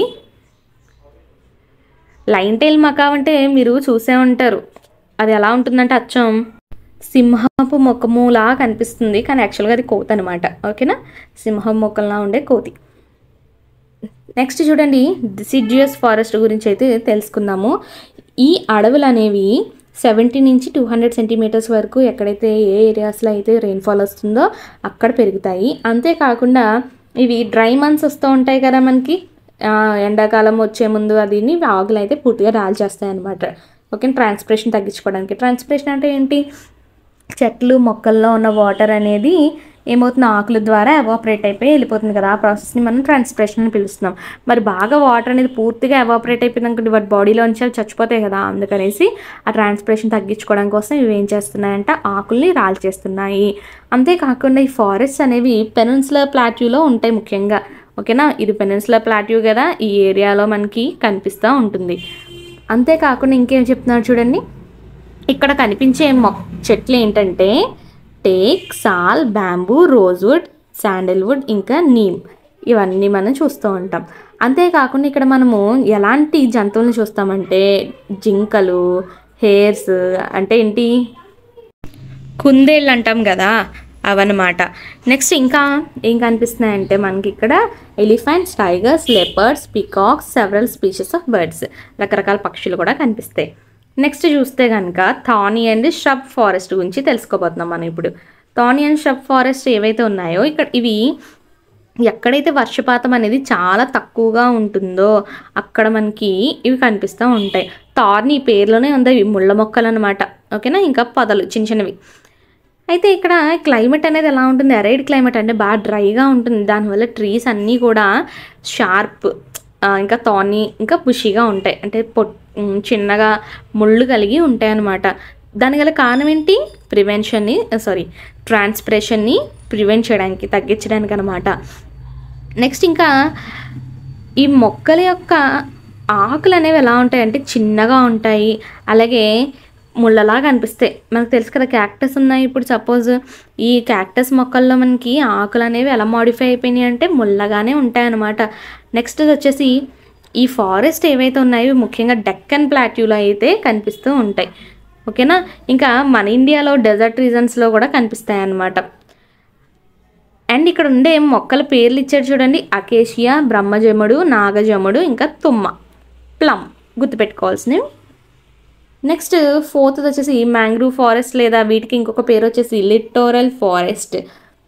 లైన్ టైల్ మకావ్ అంటే మీరు చూసే ఉంటారు అది ఎలా ఉంటుందంటే అచ్చం సింహపు ముఖములా కనిపిస్తుంది కానీ యాక్చువల్గా అది కోతి అనమాట ఓకేనా సింహం ముఖంలా ఉండే కోతి నెక్స్ట్ చూడండి డిసిడ్జియస్ ఫారెస్ట్ గురించి అయితే తెలుసుకుందాము ఈ అడవులు అనేవి సెవెంటీ నుంచి టూ హండ్రెడ్ సెంటీమీటర్స్ వరకు ఎక్కడైతే ఏ ఏరియాస్లో అయితే రెయిన్ఫాల్ వస్తుందో అక్కడ పెరుగుతాయి అంతేకాకుండా ఇవి డ్రై మంత్స్ వస్తూ ఉంటాయి కదా మనకి ఆ, ఎండాకాలం వచ్చే ముందు అదిని ఆకులు అయితే పూర్తిగా రాల్చేస్తాయి అనమాట ఓకే ట్రాన్స్పిరేషన్ తగ్గించుకోవడానికి ట్రాన్స్పిరేషన్ అంటే ఏంటి చెట్లు మొక్కల్లో ఉన్న వాటర్ అనేది ఏమవుతుంది ఆకుల ద్వారా ఎవాపరేట్ అయిపోయి వెళ్ళిపోతుంది కదా ఆ ప్రాసెస్ని మనం ట్రాన్స్పిరేషన్ అని పిలుస్తున్నాం మరి బాగా వాటర్ అనేది పూర్తిగా ఎవాపరేట్ అయిపోయిందనుకోండి వాటి బాడీలోంచి అవి చచ్చిపోతాయి కదా అందుకనేసి ఆ ట్రాన్స్పిరేషన్ తగ్గించుకోవడం కోసం ఇవి ఏం చేస్తున్నాయంటే ఆకుల్ని రాల్చేస్తున్నాయి అంతేకాకుండా ఈ ఫారెస్ట్ అనేవి పెనిన్సులర్ ప్లాట్యూలో ఉంటాయి ముఖ్యంగా ఓకేనా ఇది పెనిన్సులర్ ప్లాట్యూ కదా ఈ ఏరియాలో మనకి కనిపిస్తూ ఉంటుంది అంతేకాకుండా ఇంకేం చెప్తున్నారు చూడండి ఇక్కడ కనిపించే మొక్ చెట్లు ఏంటంటే teak sal bamboo rosewood sandalwood ఇంకా నీమ్ ఇవన్నీ మనం చూస్తూ ఉంటాం అంతేకాకుండా ఇక్కడ మనము ఎలాంటి జంతువులను చూస్తామంటే జింకలు హేర్స్ అంటే ఏంటి కుందేళ్ళు అంటాం కదా అవన్నమాట నెక్స్ట్ ఇంకా ఏం కనిపిస్తున్నాయంటే మనకి ఇక్కడ elephants tigers leopards peacocks several species of birds రకరకాల పక్షులు కూడా కనిపిస్తాయి నెక్స్ట్ చూస్తే కనుక థానీ అండ్ షబ్ ఫారెస్ట్ గురించి తెలుసుకోబోతున్నాం మనం ఇప్పుడు థానీ అండ్ షబ్ ఫారెస్ట్ ఏవైతే ఉన్నాయో ఇక్కడ ఇవి ఎక్కడైతే వర్షపాతం అనేది చాలా తక్కువగా ఉంటుందో అక్కడ మనకి ఇవి కనిపిస్తూ ఉంటాయి తార్ని ఈ పేర్లోనే ఉంది ఇవి ముళ్ళ మొక్కలు అనమాట ఓకేనా ఇంకా పొదలు చిన్న చిన్నవి అయితే ఇక్కడ క్లైమేట్ అనేది ఎలా ఉంటుంది అరైడ్ క్లైమేట్ అంటే బాగా డ్రైగా ఉంటుంది దానివల్ల ట్రీస్ అన్నీ కూడా షార్ప్ ఇంకా తాని ఇంకా బుషిగా ఉంటాయి అంటే పొట్ ఉమ్, చిన్నగా ముళ్ళు కలిగి ఉంటాయి అన్నమాట దాని గల కారణం ఏంటి ప్రివెన్షన్ని సారీ ట్రాన్స్ప్రెషన్ని ప్రివెంట్ చేయడానికి తగ్గించడానికి అనమాట నెక్స్ట్ ఇంకా ఈ మొక్కల యొక్క ఆకులు అనేవి ఎలా ఉంటాయంటే చిన్నగా ఉంటాయి అలాగే ముళ్ళలాగా అనిపిస్తాయి మనకు తెలుసు కదా క్యాక్టస్ ఉన్నాయి ఇప్పుడు సపోజ్ ఈ క్యాక్టస్ మొక్కల్లో మనకి ఆకులు అనేవి ఎలా మాడిఫై అయిపోయినాయి అంటే ముళ్ళగానే ఉంటాయి అన్నమాట నెక్స్ట్ వచ్చేసి ఈ ఫారెస్ట్ ఏవైతే ఉన్నాయో ఇవి ముఖ్యంగా డెక్కన్ ప్లాట్యూలో అయితే కనిపిస్తూ ఉంటాయి ఓకేనా ఇంకా మన ఇండియాలో డెజర్ట్ రీజన్స్లో కూడా కనిపిస్తాయి అన్నమాట అండ్ ఇక్కడ ఉండే మొక్కల పేర్లు ఇచ్చాడు చూడండి అకేషియా బ్రహ్మజముడు నాగజముడు ఇంకా తుమ్మ ప్లమ్ గుర్తుపెట్టుకోవాల్సినవి నెక్స్ట్ ఫోర్త్ వచ్చేసి మ్యాంగ్రూవ్ ఫారెస్ట్ లేదా వీటికి ఇంకొక పేరు వచ్చేసి లిటోరల్ ఫారెస్ట్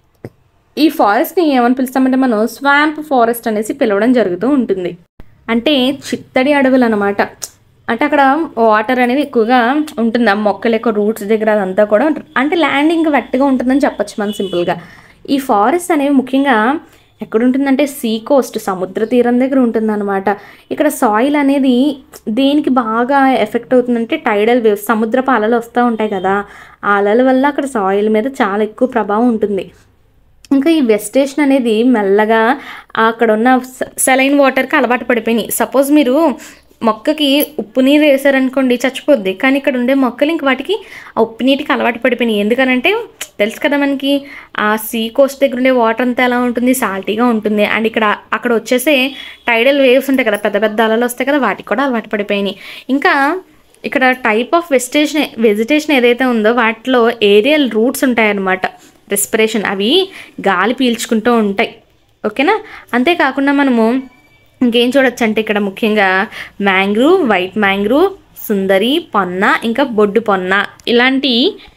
ఈ ఫారెస్ట్ని ఏమని పిలుస్తామంటే మనం స్వాంప్ ఫారెస్ట్ అనేసి పిలవడం జరుగుతూ ఉంటుంది అంటే చిత్తడి అడవులు అనమాట అంటే అక్కడ వాటర్ అనేది ఎక్కువగా ఉంటుంది ఆ మొక్కల యొక్క రూట్స్ దగ్గర అదంతా కూడా అంటే ల్యాండ్ ఇంకా వెట్టగా ఉంటుందని చెప్పొచ్చు మనం సింపుల్గా ఈ ఫారెస్ట్ అనేవి ముఖ్యంగా ఎక్కడ ఉంటుందంటే సీ కోస్ట్ సముద్ర తీరం దగ్గర ఉంటుందన్నమాట ఇక్కడ సాయిల్ అనేది దేనికి బాగా ఎఫెక్ట్ అవుతుందంటే టైడల్ వేవ్స్ సముద్రపు అలలు వస్తూ ఉంటాయి కదా ఆ అలల వల్ల అక్కడ సాయిల్ మీద చాలా ఎక్కువ ప్రభావం ఉంటుంది ఇంకా ఈ వెస్టేషన్ అనేది మెల్లగా అక్కడ ఉన్న సెలైన్ వాటర్కి అలవాటు పడిపోయినాయి సపోజ్ మీరు మొక్కకి ఉప్పు నీరు వేసారనుకోండి చచ్చిపోద్ది కానీ ఇక్కడ ఉండే మొక్కలు ఇంక వాటికి ఆ ఉప్పు నీటికి అలవాటు పడిపోయినాయి ఎందుకనంటే తెలుసు కదా మనకి ఆ సీ కోస్ట్ దగ్గర ఉండే వాటర్ అంతా ఎలా ఉంటుంది సాల్టీగా ఉంటుంది అండ్ ఇక్కడ అక్కడ వచ్చేసే టైడల్ వేవ్స్ ఉంటాయి కదా పెద్ద పెద్ద అలలు వస్తాయి కదా వాటికి కూడా అలవాటు పడిపోయినాయి ఇంకా ఇక్కడ టైప్ ఆఫ్ వెజిటేషన్ వెజిటేషన్ ఏదైతే ఉందో వాటిలో ఏరియల్ రూట్స్ ఉంటాయన్నమాట రెస్పిరేషన్ అవి గాలి పీల్చుకుంటూ ఉంటాయి ఓకేనా అంతేకాకుండా మనము ఇంకేం చూడొచ్చు అంటే ఇక్కడ ముఖ్యంగా మ్యాంగ్రూవ్ వైట్ మ్యాంగ్రూవ్ సుందరి పొన్న ఇంకా బొడ్డు పొన్న ఇలాంటి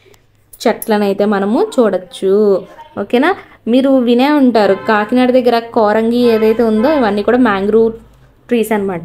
చెట్లను అయితే మనము చూడొచ్చు ఓకేనా మీరు వినే ఉంటారు కాకినాడ దగ్గర కోరంగి ఏదైతే ఉందో ఇవన్నీ కూడా మ్యాంగ్రూవ్ ట్రీస్ అన్నమాట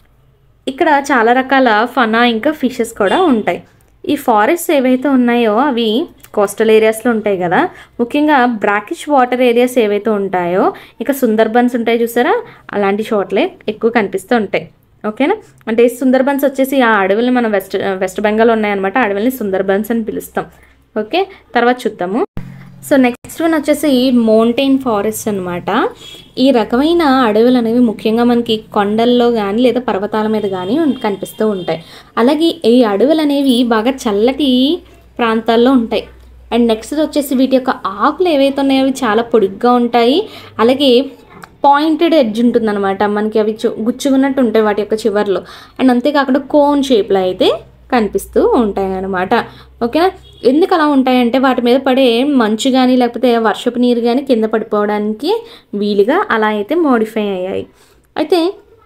ఇక్కడ చాలా రకాల ఫనా ఇంకా ఫిషెస్ కూడా ఉంటాయి ఈ ఫారెస్ట్ ఏవైతే ఉన్నాయో అవి కోస్టల్ ఏరియాస్లో ఉంటాయి కదా ముఖ్యంగా బ్రాకిష్ వాటర్ ఏరియాస్ ఏవైతే ఉంటాయో ఇక సుందర్బన్స్ ఉంటాయి చూసారా అలాంటి చోట్లే ఎక్కువ కనిపిస్తూ ఉంటాయి ఓకేనా అంటే ఈ సుందర్బన్స్ వచ్చేసి ఆ అడవుల్ని మనం వెస్ట్ వెస్ట్ బెంగాల్ ఉన్నాయన్నమాట ఆ అడవుల్ని సుందర్బన్స్ అని పిలుస్తాం ఓకే తర్వాత చూద్దాము సో నెక్స్ట్ వన్ వచ్చేసి మౌంటైన్ ఫారెస్ట్ అన్నమాట ఈ రకమైన అడవులు అనేవి ముఖ్యంగా మనకి కొండల్లో కానీ లేదా పర్వతాల మీద కానీ ఉం- కనిపిస్తూ ఉంటాయి అలాగే ఈ అడవులు అనేవి బాగా చల్లటి ప్రాంతాల్లో ఉంటాయి అండ్ నెక్స్ట్ వచ్చేసి వీటి యొక్క ఆకులు ఏవైతే ఉన్నాయో అవి చాలా పొడుగ్గా ఉంటాయి అలాగే పాయింటెడ్ ఎడ్జ్ ఉంటుందన్నమాట మనకి అవి చు- గుచ్చుకున్నట్టు ఉంటాయి వాటి యొక్క చివర్లో అండ్ అంతేకాకుండా కోన్ షేప్లో అయితే కనిపిస్తూ ఉంటాయి అన్నమాట ఓకేనా ఎందుకు అలా ఉంటాయంటే వాటి మీద పడే మంచు కానీ లేకపోతే వర్షపు నీరు కానీ కింద పడిపోవడానికి వీలుగా అలా అయితే మోడిఫై అయ్యాయి అయితే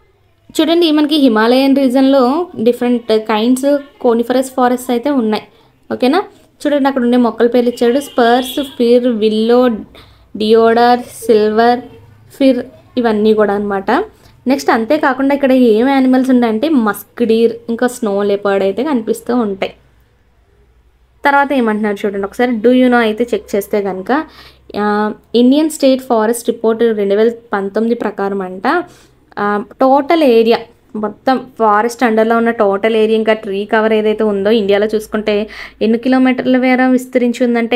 చూడండి మనకి హిమాలయన్ రీజన్లో డిఫరెంట్ కైండ్స్ కోనిఫరస్ ఫారెస్ట్ అయితే ఉన్నాయి ఓకేనా చూడండి అక్కడ ఉండే మొక్కల పేర్లు ఇచ్చాడు స్పర్స్ ఫిర్ విల్లో డియోడర్ సిల్వర్ ఫిర్ ఇవన్నీ కూడా అనమాట నెక్స్ట్ అంతేకాకుండా ఇక్కడ ఏం యానిమల్స్ ఉన్నాయంటే మస్క్ డీర్ ఇంకా స్నో లెపర్డ్ అయితే కనిపిస్తూ ఉంటాయి తర్వాత ఏమంటున్నారు చూడండి ఒకసారి డూ యూనో అయితే చెక్ చేస్తే కనుక ఇండియన్ స్టేట్ ఫారెస్ట్ రిపోర్ట్ రెండు వేల పంతొమ్మిది ప్రకారం అంట టోటల్ ఏరియా మొత్తం ఫారెస్ట్ అండర్లో ఉన్న టోటల్ ఏరియా ఇంకా ట్రీ కవర్ ఏదైతే ఉందో ఇండియాలో చూసుకుంటే ఎన్ని కిలోమీటర్ల మేర విస్తరించి ఉందంటే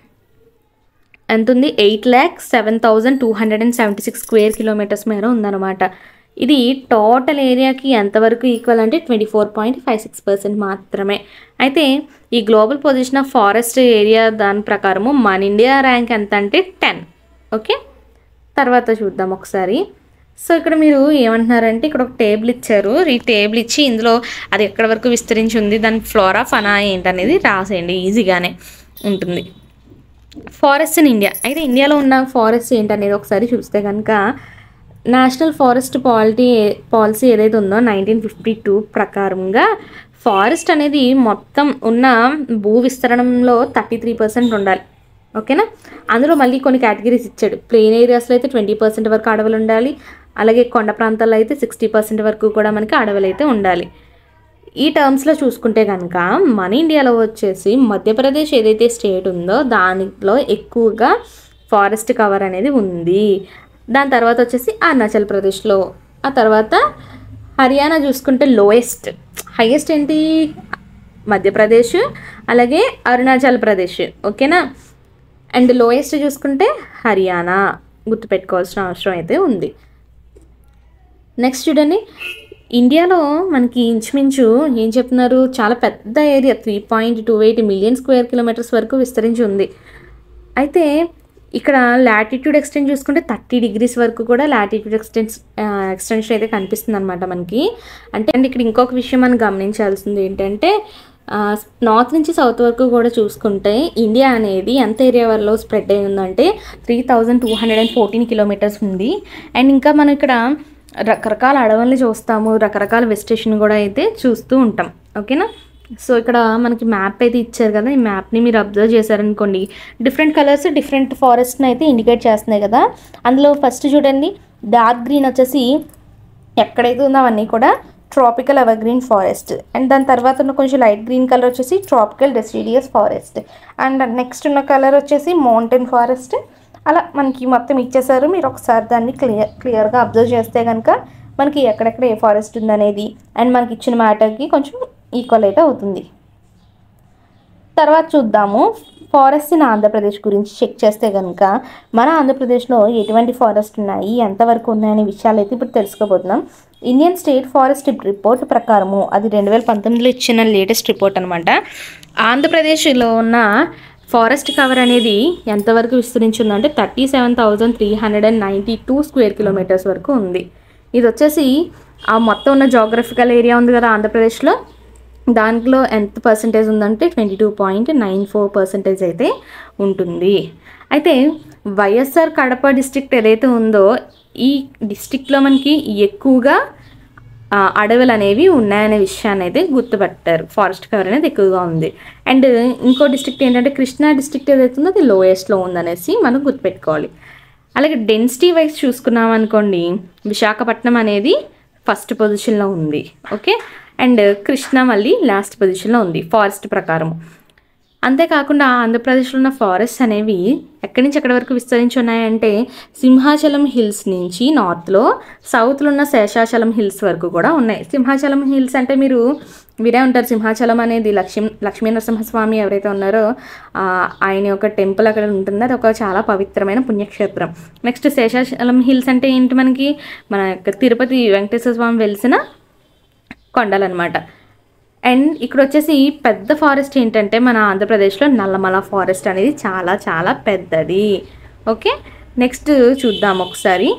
ఎంత ఉంది eight lakh seven thousand two hundred and seventy six square kilometres మేర ఉందన్నమాట ఇది టోటల్ ఏరియాకి ఎంతవరకు ఈక్వల్ అంటే twenty four point five six percent మాత్రమే అయితే ఈ global position of forest area దాని ప్రకారము మన ఇండియా ర్యాంక్ ఎంత అంటే టెన్ ఓకే తర్వాత చూద్దాం ఒకసారి సో ఇక్కడ మీరు ఏమంటున్నారంటే ఇక్కడ ఒక టేబుల్ ఇచ్చారు ఈ టేబుల్ ఇచ్చి ఇందులో అది ఎక్కడి వరకు విస్తరించి ఉంది దాని ఫ్లోరా ఫనా ఏంటనేది రాసేయండి ఈజీగానే ఉంటుంది ఫారెస్ట్ ఇన్ ఇండియా అయితే ఇండియాలో ఉన్న ఫారెస్ట్ ఏంటనేది ఒకసారి చూస్తే కనుక నేషనల్ ఫారెస్ట్ పాలిటీ పాలసీ ఏదైతే ఉందో నైన్టీన్ ఫిఫ్టీ టూ ప్రకారంగా ఫారెస్ట్ అనేది మొత్తం ఉన్న భూ విస్తరణంలో థర్టీ త్రీ పర్సెంట్ ఉండాలి ఓకేనా అందులో మళ్ళీ కొన్ని కేటగిరీస్ ఇచ్చాడు ప్లెయిన్ ఏరియాస్లో అయితే ట్వంటీ పర్సెంట్ వరకు అడవులు ఉండాలి అలాగే కొండ ప్రాంతాల్లో అయితే సిక్స్టీ పర్సెంట్ వరకు కూడా మనకి అడవులు అయితే ఉండాలి ఈ టర్మ్స్లో చూసుకుంటే కనుక మన ఇండియాలో వచ్చేసి మధ్యప్రదేశ్ ఏదైతే స్టేట్ ఉందో దానిలో ఎక్కువగా ఫారెస్ట్ కవర్ అనేది ఉంది దాని తర్వాత వచ్చేసి అరుణాచల్ ప్రదేశ్లో ఆ తర్వాత హర్యానా చూసుకుంటే లోయెస్ట్ హైయెస్ట్ ఏంటి మధ్యప్రదేశ్ అలాగే అరుణాచల్ ప్రదేశ్ ఓకేనా అండ్ లోయెస్ట్ చూసుకుంటే హర్యానా గుర్తుపెట్టుకోవాల్సిన అవసరం అయితే ఉంది నెక్స్ట్ చూడండి ఇండియాలో మనకి ఇంచుమించు ఏం చెప్తున్నారు చాలా పెద్ద area three point two eight million square kilometres వరకు విస్తరించి ఉంది అయితే ఇక్కడ లాటిట్యూడ్ ఎక్స్టెంట్ చూసుకుంటే థర్టీ డిగ్రీస్ వరకు కూడా లాటిట్యూడ్ ఎక్స్టెన్స్ ఎక్స్టెన్షన్ అయితే కనిపిస్తుంది అనమాట మనకి అంటే అండ్ ఇక్కడ ఇంకొక విషయం మనం గమనించాల్సింది ఏంటంటే నార్త్ నుంచి సౌత్ వరకు కూడా చూసుకుంటే ఇండియా అనేది ఎంత ఏరియా వరలో స్ప్రెడ్ అయి ఉందంటే three thousand two hundred and fourteen kilometres ఉంది అండ్ ఇంకా మనం ఇక్కడ రకరకాల అడవుల్ని చూస్తాము రకరకాల వెజిటేషన్ కూడా అయితే చూస్తూ ఉంటాం ఓకేనా సో ఇక్కడ మనకి మ్యాప్ అయితే ఇచ్చారు కదా ఈ మ్యాప్ని మీరు అబ్జర్వ్ చేశారనుకోండి డిఫరెంట్ కలర్స్ డిఫరెంట్ ఫారెస్ట్ని అయితే ఇండికేట్ చేస్తున్నాయి కదా అందులో ఫస్ట్ చూడండి డార్క్ గ్రీన్ వచ్చేసి ఎక్కడైతే ఉందో అవన్నీ కూడా tropical evergreen forest and దాని తర్వాత ఉన్న కొంచెం లైట్ గ్రీన్ కలర్ వచ్చేసి tropical deciduous forest and next ఉన్న కలర్ వచ్చేసి మౌంటైన్ ఫారెస్ట్ అలా మనకి మొత్తం ఇచ్చేసారు మీరు ఒకసారి దాన్ని క్లియర్ క్లియర్గా అబ్జర్వ్ చేస్తే కనుక మనకి ఎక్కడెక్కడ ఏ ఫారెస్ట్ ఉందనేది అండ్ మనకి ఇచ్చిన మ్యాటర్కి కొంచెం ఈక్వల్ అయితే అవుతుంది తర్వాత చూద్దాము ఫారెస్ట్ ఇన్ ఆంధ్రప్రదేశ్ గురించి చెక్ చేస్తే కనుక మన ఆంధ్రప్రదేశ్లో ఎటువంటి ఫారెస్ట్ ఉన్నాయి ఎంతవరకు ఉన్నాయనే విషయాలు అయితే ఇప్పుడు తెలుసుకోబోతున్నాం ఇండియన్ స్టేట్ ఫారెస్ట్ రిపోర్ట్ ప్రకారము అది రెండు వేల పంతొమ్మిదిలో ఇచ్చిన లేటెస్ట్ రిపోర్ట్ అనమాట ఆంధ్రప్రదేశ్లో ఉన్న ఫారెస్ట్ కవర్ అనేది ఎంతవరకు విస్తరించి ఉందంటే thirty seven thousand three hundred and ninety two square kilometres వరకు ఉంది ఇది వచ్చేసి ఆ మొత్తం ఉన్న జాగ్రఫికల్ ఏరియా ఉంది కదా ఆంధ్రప్రదేశ్లో దాంట్లో ఎంత పర్సంటేజ్ ఉందంటే twenty two point nine four percentage అయితే ఉంటుంది అయితే వైఎస్ఆర్ కడప డిస్ట్రిక్ట్ ఏదైతే ఉందో ఈ డిస్ట్రిక్ట్లో మనకి ఎక్కువగా ఆ, అడవులు అనేవి ఉన్నాయనే విషయాన్ని అయితే గుర్తుపట్టారు ఫారెస్ట్ కవర్ అనేది ఎక్కువగా ఉంది అండ్ ఇంకో డిస్ట్రిక్ట్ ఏంటంటే కృష్ణా డిస్ట్రిక్ట్ ఏదైతే ఉందో అది లోయెస్ట్లో ఉందనేసి మనం గుర్తుపెట్టుకోవాలి అలాగే డెన్సిటీ వైజ్ చూసుకున్నాం అనుకోండి విశాఖపట్నం అనేది ఫస్ట్ పొజిషన్లో ఉంది ఓకే అండ్ కృష్ణ మళ్ళీ లాస్ట్ పొజిషన్లో ఉంది ఫారెస్ట్ ప్రకారం అంతేకాకుండా ఆంధ్రప్రదేశ్లో ఉన్న ఫారెస్ట్ అనేవి ఎక్కడి నుంచి ఎక్కడి వరకు విస్తరించి ఉన్నాయంటే సింహాచలం హిల్స్ నుంచి నార్త్లో సౌత్లో ఉన్న శేషాచలం హిల్స్ వరకు కూడా ఉన్నాయి సింహాచలం హిల్స్ అంటే మీరు మీరే ఉంటారు సింహాచలం అనేది లక్ష్మీ లక్ష్మీ నరసింహస్వామి ఎవరైతే ఉన్నారో ఆ, ఆయన యొక్క టెంపుల్ అక్కడ ఉంటుంది అది ఒక చాలా పవిత్రమైన పుణ్యక్షేత్రం నెక్స్ట్ శేషాచలం హిల్స్ అంటే ఏంటి మనకి మన యొక్క తిరుపతి వెంకటేశ్వర స్వామి వెలిసిన కొండలన్నమాట అండ్ ఇక్కడ వచ్చేసి పెద్ద ఫారెస్ట్ ఏంటంటే మన ఆంధ్రప్రదేశ్లో నల్లమల ఫారెస్ట్ అనేది చాలా చాలా పెద్దది ఓకే నెక్స్ట్ చూద్దాం ఒకసారి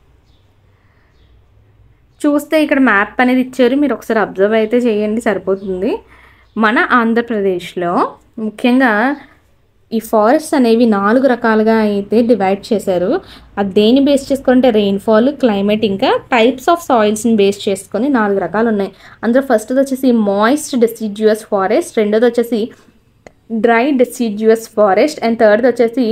చూస్తే ఇక్కడ మ్యాప్ అనేది ఇచ్చారు మీరు ఒకసారి అబ్జర్వ్ అయితే చేయండి సరిపోతుంది మన ఆంధ్రప్రదేశ్లో ముఖ్యంగా ఈ ఫారెస్ట్ అనేవి నాలుగు రకాలుగా అయితే డివైడ్ చేశారు అది దేని బేస్ చేసుకుంటే రెయిన్ఫాల్ క్లైమేట్ ఇంకా టైప్స్ ఆఫ్ సాయిల్స్ని బేస్ చేసుకొని నాలుగు రకాలు ఉన్నాయి అందులో ఫస్ట్ వచ్చేసి మాయిస్ట్ డెసిడ్యువస్ ఫారెస్ట్ రెండోది వచ్చేసి dry deciduous forest and third వచ్చేసి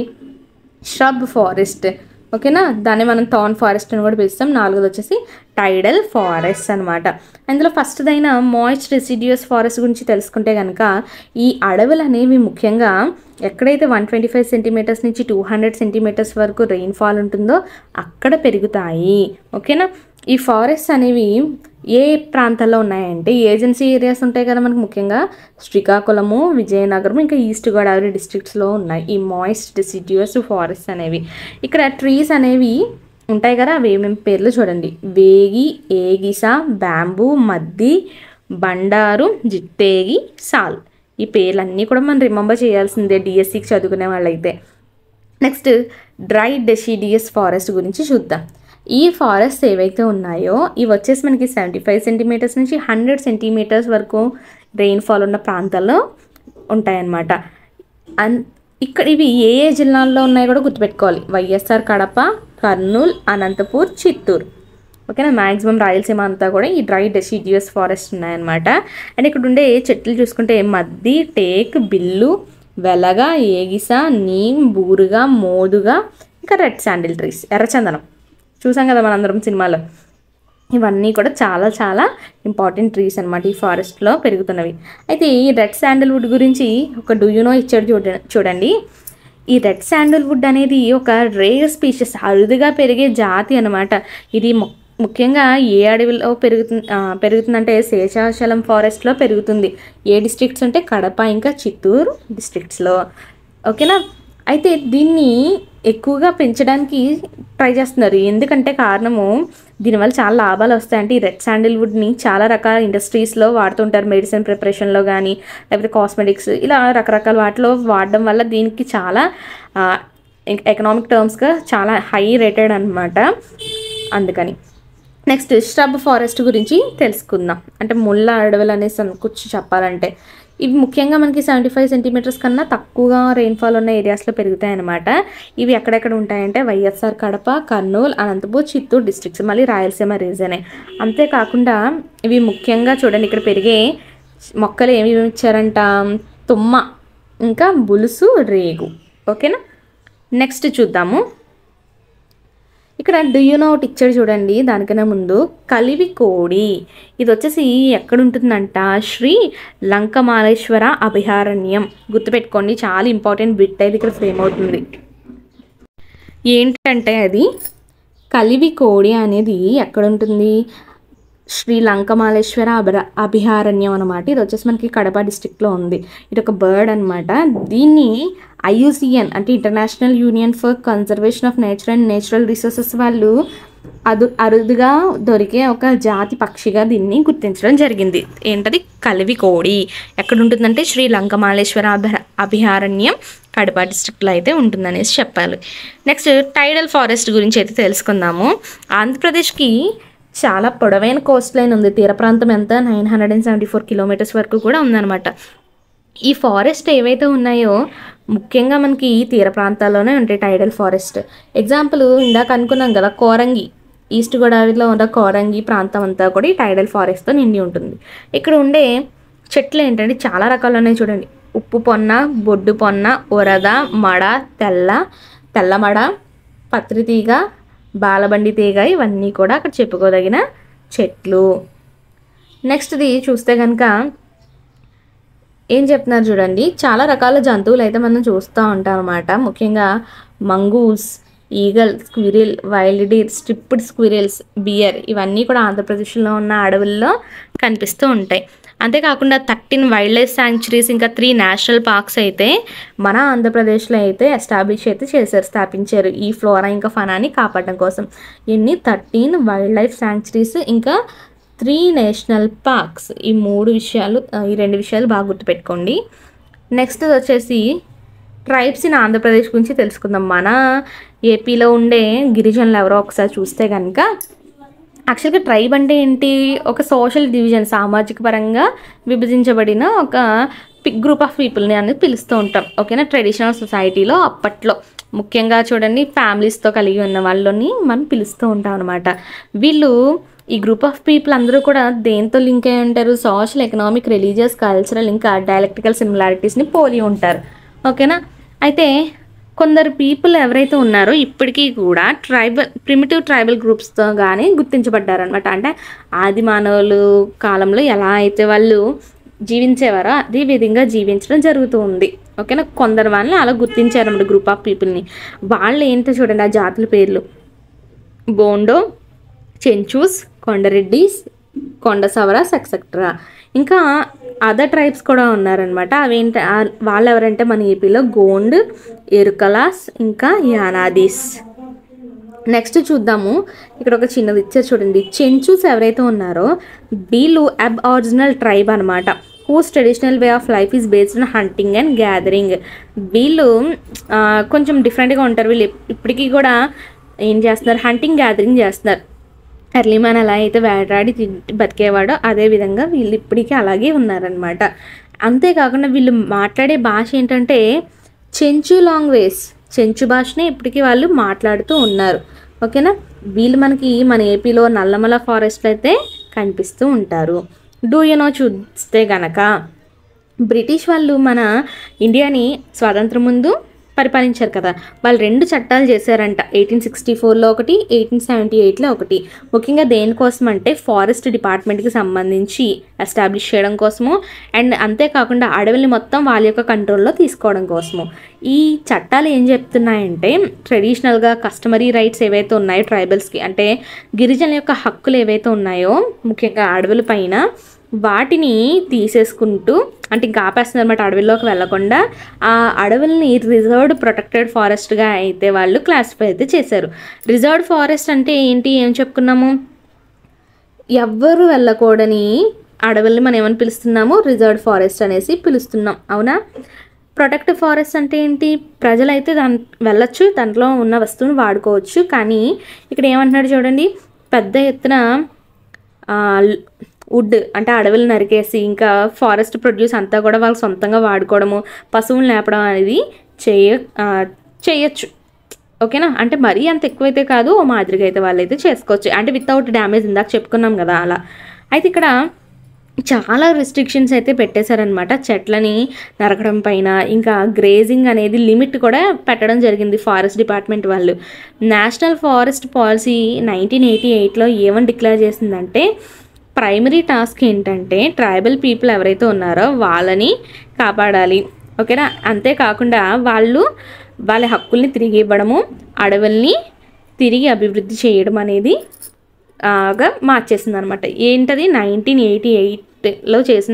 షబ్ ఫారెస్ట్ ఓకేనా దాన్ని మనం థాన్ ఫారెస్ట్ అని కూడా పిలుస్తాం నాలుగోది వచ్చేసి టైడల్ ఫారెస్ట్ అనమాట అందులో ఫస్ట్దైన మాయిస్ట్ రెసిడ్యూస్ ఫారెస్ట్ గురించి తెలుసుకుంటే కనుక ఈ అడవులు అనేవి ముఖ్యంగా ఎక్కడైతే వన్ ట్వంటీ ఫైవ్ సెంటీమీటర్స్ నుంచి టూ హండ్రెడ్ సెంటీమీటర్స్ వరకు రెయిన్ఫాల్ ఉంటుందో అక్కడ పెరుగుతాయి ఓకేనా ఈ ఫారెస్ట్ అనేవి ఏ ప్రాంతాల్లో ఉన్నాయంటే ఏజెన్సీ ఏరియాస్ ఉంటాయి కదా మనకు ముఖ్యంగా శ్రీకాకుళము విజయనగరం ఇంకా ఈస్ట్ గోదావరి డిస్ట్రిక్ట్స్లో ఉన్నాయి ఈ మాయిస్ట్ డెసిడ్యూస్ ఫారెస్ట్ అనేవి ఇక్కడ ట్రీస్ అనేవి ఉంటాయి కదా అవి ఏమేమి పేర్లు చూడండి వేగి ఏగిస బ్యాంబూ మద్ది బండారు జిట్టేగి సాల్ ఈ పేర్లన్నీ కూడా మనం రిమెంబర్ చేయాల్సిందే డిఎస్సికి చదువుకునే వాళ్ళైతే నెక్స్ట్ డ్రై డెసిడియస్ ఫారెస్ట్ గురించి చూద్దాం ఈ ఫారెస్ట్ ఏవైతే ఉన్నాయో ఇవి వచ్చేసి మనకి సెవెంటీ ఫైవ్ సెంటీమీటర్స్ నుంచి హండ్రెడ్ సెంటీమీటర్స్ వరకు రెయిన్ఫాల్ ఉన్న ప్రాంతాల్లో ఉంటాయన్నమాట అన్ ఇక్కడ ఇవి ఏ ఏ జిల్లాల్లో ఉన్నాయో కూడా గుర్తుపెట్టుకోవాలి వైఎస్ఆర్ కడప కర్నూలు అనంతపూర్ చిత్తూరు ఓకేనా మ్యాక్సిమం రాయలసీమ అంతా కూడా ఈ డ్రై డెసిడ్యూస్ ఫారెస్ట్ ఉన్నాయన్నమాట అండ్ ఇక్కడ ఉండే చెట్లు చూసుకుంటే మద్ది టేక్ బిల్లు వెలగ ఏగిస నీమ్ బూరుగా మోదుగా ఇంకా రెడ్ శాండిల్ ట్రీస్ ఎర్రచందనం చూసాం కదా మనందరం సినిమాలో ఇవన్నీ కూడా చాలా చాలా ఇంపార్టెంట్ ట్రీస్ అనమాట ఈ ఫారెస్ట్లో పెరుగుతున్నవి అయితే ఈ రెడ్ శాండల్వుడ్ గురించి ఒక డూయునో ఇచ్చాడు చూడ చూడండి ఈ రెడ్ శాండల్వుడ్ అనేది ఒక రేర్ స్పీషియస్ అరుదుగా పెరిగే జాతి అనమాట ఇది మొ- ముఖ్యంగా ఏ అడవిలో పెరుగుతుంది పెరుగుతుందంటే శేషాచలం ఫారెస్ట్లో పెరుగుతుంది ఏ డిస్ట్రిక్ట్స్ అంటే కడప ఇంకా చిత్తూరు డిస్ట్రిక్ట్స్లో ఓకేనా అయితే దీన్ని ఎక్కువగా పెంచడానికి ట్రై చేస్తున్నారు ఎందుకంటే కారణము దీనివల్ల చాలా లాభాలు వస్తాయంటే ఈ రెడ్ శాండిల్వుడ్ని చాలా రకాల ఇండస్ట్రీస్లో వాడుతుంటారు మెడిసిన్ ప్రిపరేషన్లో కానీ లేకపోతే కాస్మెటిక్స్ ఇలా రకరకాల వాటిలో వాడడం వల్ల దీనికి చాలా ఎకనామిక్ టర్మ్స్గా చాలా హై రేటెడ్ అనమాట అందుకని నెక్స్ట్ స్hrub ఫారెస్ట్ గురించి తెలుసుకుందాం అంటే ముళ్ళ అడవులు అనేసి అనుకొచ్చి చెప్పాలంటే ఇవి ముఖ్యంగా మనకి సెవెంటీ ఫైవ్ సెంటీమీటర్స్ కన్నా తక్కువగా రెయిన్ఫాల్ ఉన్న ఏరియాస్లో పెరుగుతాయి అన్నమాట ఇవి ఎక్కడెక్కడ ఉంటాయంటే వైఎస్ఆర్ కడప కర్నూలు అనంతపూర్ చిత్తూరు డిస్ట్రిక్ట్స్ మళ్ళీ రాయలసీమ రీజనే అంతేకాకుండా ఇవి ముఖ్యంగా చూడండి ఇక్కడ పెరిగే మొక్కలు ఏమి ఇచ్చారంట తుమ్మ ఇంకా బులుసు రేగు ఓకేనా నెక్స్ట్ చూద్దాము ఇక్కడ డుయూ నోట్ ఇచ్చాడు చూడండి దానికన్నా ముందు కలివి కోడి ఇది వచ్చేసి ఎక్కడ ఉంటుందంట శ్రీ లంకమాలేశ్వర అభయారణ్యం గుర్తుపెట్టుకోండి చాలా ఇంపార్టెంట్ బిట్ అయితే ఇక్కడ ఫ్రేమ్ అవుతుంది ఏంటంటే అది కలివి కోడి అనేది ఎక్కడ ఉంటుంది శ్రీ లంకమాలేశ్వర అభర అభయారణ్యం అనమాట ఇది వచ్చేసి మనకి కడప డిస్టిక్లో ఉంది ఇది ఒక బర్డ్ అనమాట దీన్ని ఐయుసిఎన్ అంటే international union for conservation of nature and natural resources వాళ్ళు అదు అరుదుగా దొరికే ఒక జాతి పక్షిగా దీన్ని గుర్తించడం జరిగింది ఏంటది కలివి కోడి ఎక్కడ ఉంటుందంటే శ్రీ లంకమాలేశ్వర అభ అభయారణ్యం కడప డిస్ట్రిక్ట్లో అయితే ఉంటుందనేసి చెప్పాలి నెక్స్ట్ టైడల్ ఫారెస్ట్ గురించి అయితే తెలుసుకుందాము ఆంధ్రప్రదేశ్కి చాలా పొడవైన కోస్ట్ లైన్ ఉంది తీర ప్రాంతం ఎంత nine hundred and seventy four kilometres వరకు కూడా ఉందన్నమాట ఈ ఫారెస్ట్ ఏవైతే ఉన్నాయో ముఖ్యంగా మనకి ఈ తీర ప్రాంతాల్లోనే ఉంటాయి టైడల్ ఫారెస్ట్ ఎగ్జాంపుల్ ఇందాక అనుకున్నాం కదా కోరంగి ఈస్ట్ గోదావరిలో ఉన్న కోరంగి ప్రాంతం అంతా కూడా ఈ టైడల్ ఫారెస్ట్తో నిండి ఉంటుంది ఇక్కడ ఉండే చెట్లు ఏంటంటే చాలా రకాలు ఉన్నాయి చూడండి ఉప్పు పొన్న బొడ్డు పొన్న ఉరద మడ తెల్ల తెల్లమడ పత్రితీగ బాలబండి తీగ ఇవన్నీ కూడా అక్కడ చెప్పుకోదగిన చెట్లు నెక్స్ట్ది చూస్తే కనుక ఏం చెప్తున్నారు చూడండి చాలా రకాల జంతువులు అయితే మనం చూస్తూ ఉంటాం అన్నమాట ముఖ్యంగా mongoose eagle squirrel wild deer striped squirrels bear ఇవన్నీ కూడా ఆంధ్రప్రదేశ్లో ఉన్న అడవుల్లో కనిపిస్తూ ఉంటాయి అంతేకాకుండా థర్టీన్ వైల్డ్ లైఫ్ శాంక్చురీస్ ఇంకా త్రీ నేషనల్ పార్క్స్ అయితే మన ఆంధ్రప్రదేశ్లో అయితే ఎస్టాబ్లిష్ అయితే చేశారు స్థాపించారు ఈ ఫ్లోరా ఇంకా ఫనాని కాపాడడం కోసం ఎన్ని థర్టీన్ వైల్డ్ లైఫ్ శాంక్చురీస్ ఇంకా త్రీ నేషనల్ పార్క్స్ ఈ మూడు విషయాలు ఆ, ఈ రెండు విషయాలు బాగా గుర్తుపెట్టుకోండి నెక్స్ట్ వచ్చేసి ట్రైబ్స్ ఇన్ ఆంధ్రప్రదేశ్ గురించి తెలుసుకుందాం మన ఏపీలో ఉండే గిరిజనులు ఎవరో ఒకసారి చూస్తే కనుక యాక్చువల్గా ట్రైబ్ అంటే ఏంటి ఒక సోషల్ డివిజన్ సామాజిక పరంగా విభజించబడిన ఒక గ్రూప్ ఆఫ్ పీపుల్ని అనేది పిలుస్తూ ఉంటాం ఓకేనా ట్రెడిషనల్ సొసైటీలో అప్పట్లో ముఖ్యంగా చూడండి ఫ్యామిలీస్తో కలిగి ఉన్న వాళ్ళని మనం పిలుస్తూ ఉంటాం అనమాట వీళ్ళు ఈ గ్రూప్ ఆఫ్ పీపుల్ అందరూ కూడా దేంతో లింక్ అయి ఉంటారు సోషల్ ఎకనామిక్ రిలీజియస్ కల్చరల్ ఇంకా డైలెక్టికల్ సిమిలారిటీస్ని పోలి ఉంటారు ఓకేనా అయితే కొందరు పీపుల్ ఎవరైతే ఉన్నారో ఇప్పటికీ కూడా ట్రైబల్ ప్రిమిటివ్ ట్రైబల్ గ్రూప్స్తో కానీ గుర్తించబడ్డారనమాట అంటే ఆది మానవులు కాలంలో ఎలా అయితే వాళ్ళు జీవించేవారో అదే విధంగా జీవించడం జరుగుతూ ఉంది ఓకేనా కొందరు వాళ్ళని అలా గుర్తించారన్నమాట గ్రూప్ ఆఫ్ పీపుల్ని వాళ్ళు ఏంటో చూడండి ఆ జాతుల పేర్లు బోండో చెంచూస్ కొండరెడ్డిస్ కొండ సవరాస్ ఎక్సెట్రా ఇంకా అదర్ ట్రైబ్స్ కూడా ఉన్నారనమాట అవేంట ఆ- వాళ్ళు ఎవరంటే మన ఏపీలో గోండ్ ఎరుకలాస్ ఇంకా యానాదిస్ నెక్స్ట్ చూద్దాము ఇక్కడ ఒక చిన్నది ఇచ్చారు చూడండి చెంచూస్ ఎవరైతే ఉన్నారో వీళ్ళు అబ్ ఆరిజినల్ ట్రైబ్ అనమాట whose traditional way of life is based on hunting and gathering వీళ్ళు ఆ, కొంచెం డిఫరెంట్గా ఉంటారు వీళ్ళు ఇప్- ఇప్పటికీ కూడా ఏం చేస్తున్నారు హంటింగ్ గ్యాదరింగ్ చేస్తున్నారు ఎర్లీ మ్యాన్ ఎలా అయితే వేటాడి తింటి బతికేవాడో అదే విధంగా వీళ్ళు ఇప్పటికీ అలాగే ఉన్నారనమాట అంతేకాకుండా వీళ్ళు మాట్లాడే భాష ఏంటంటే చెంచు లాంగ్వేజ్ చెంచు భాషనే ఇప్పటికీ వాళ్ళు మాట్లాడుతూ ఉన్నారు ఓకేనా వీళ్ళు మనకి మన ఏపీలో నల్లమల ఫారెస్ట్ అయితే కనిపిస్తూ ఉంటారు డూ యూనో చూస్తే గనక బ్రిటిష్ వాళ్ళు మన ఇండియాని స్వాతంత్రం ముందు పరిపాలించారు కదా వాళ్ళు రెండు చట్టాలు చేశారంట ఎయిటీన్ సిక్స్టీ ఫోర్లో ఒకటి ఎయిటీన్ సెవెంటీ ఎయిట్లో ఒకటి ముఖ్యంగా దేనికోసం అంటే ఫారెస్ట్ డిపార్ట్మెంట్కి సంబంధించి ఎస్టాబ్లిష్ చేయడం కోసము అండ్ అంతేకాకుండా అడవుల్ని మొత్తం వాళ్ళ యొక్క కంట్రోల్లో తీసుకోవడం కోసము ఈ చట్టాలు ఏం చెప్తున్నాయంటే ట్రెడిషనల్గా కస్టమరీ రైట్స్ ఏవైతే ఉన్నాయో ట్రైబల్స్కి అంటే గిరిజనుల యొక్క హక్కులు ఏవైతే ఉన్నాయో ముఖ్యంగా అడవుల పైన వాటిని తీసేసుకుంటూ అంటే ఇంకా ఆపేస్తున్నారు అనమాట అడవిలోకి వెళ్ళకుండా ఆ అడవుల్ని రిజర్వ్డ్ ప్రొటెక్టెడ్ ఫారెస్ట్గా అయితే వాళ్ళు క్లాసిఫై అయితే చేశారు రిజర్వ్డ్ ఫారెస్ట్ అంటే ఏంటి ఏం చెప్పుకున్నాము ఎవ్వరు వెళ్ళకూడని అడవుల్ని మనం ఏమని పిలుస్తున్నాము రిజర్వ్డ్ ఫారెస్ట్ అనేసి పిలుస్తున్నాం అవునా ప్రొటెక్టివ్ ఫారెస్ట్ అంటే ఏంటి ప్రజలైతే దాని వెళ్ళొచ్చు దాంట్లో ఉన్న వస్తువుని వాడుకోవచ్చు కానీ ఇక్కడ ఏమంటున్నాడు చూడండి పెద్ద ఎత్తున వుడ్ అంటే అడవులు నరికేసి ఇంకా ఫారెస్ట్ ప్రొడ్యూస్ అంతా కూడా వాళ్ళు సొంతంగా వాడుకోవడము పశువులు లేపడం అనేది చేయ ఆ, చేయొచ్చు ఓకేనా అంటే మరీ అంత ఎక్కువైతే కాదు ఓ మాదిరిగా అయితే వాళ్ళైతే చేసుకోవచ్చు అంటే వితౌట్ డ్యామేజ్ ఇందాక చెప్పుకున్నాం కదా అలా అయితే ఇక్కడ చాలా రెస్ట్రిక్షన్స్ అయితే పెట్టేశారనమాట చెట్లని నరకడం పైన ఇంకా గ్రేజింగ్ అనేది లిమిట్ కూడా పెట్టడం జరిగింది ఫారెస్ట్ డిపార్ట్మెంట్ వాళ్ళు national forest policy nineteen eighty ఎయిట్లో ఏమని డిక్లేర్ చేసిందంటే ప్రైమరీ టాస్క్ ఏంటంటే ట్రైబల్ పీపుల్ ఎవరైతే ఉన్నారో వాళ్ళని కాపాడాలి ఓకేనా అంతేకాకుండా వాళ్ళు వాళ్ళ హక్కుల్ని తిరిగి ఇవ్వడము అడవుల్ని తిరిగి అభివృద్ధి చేయడం అనేది గా మార్చేసింది అనమాట ఏంటది నైన్టీన్ ఎయిటీ ఎయిట్లో చేసిన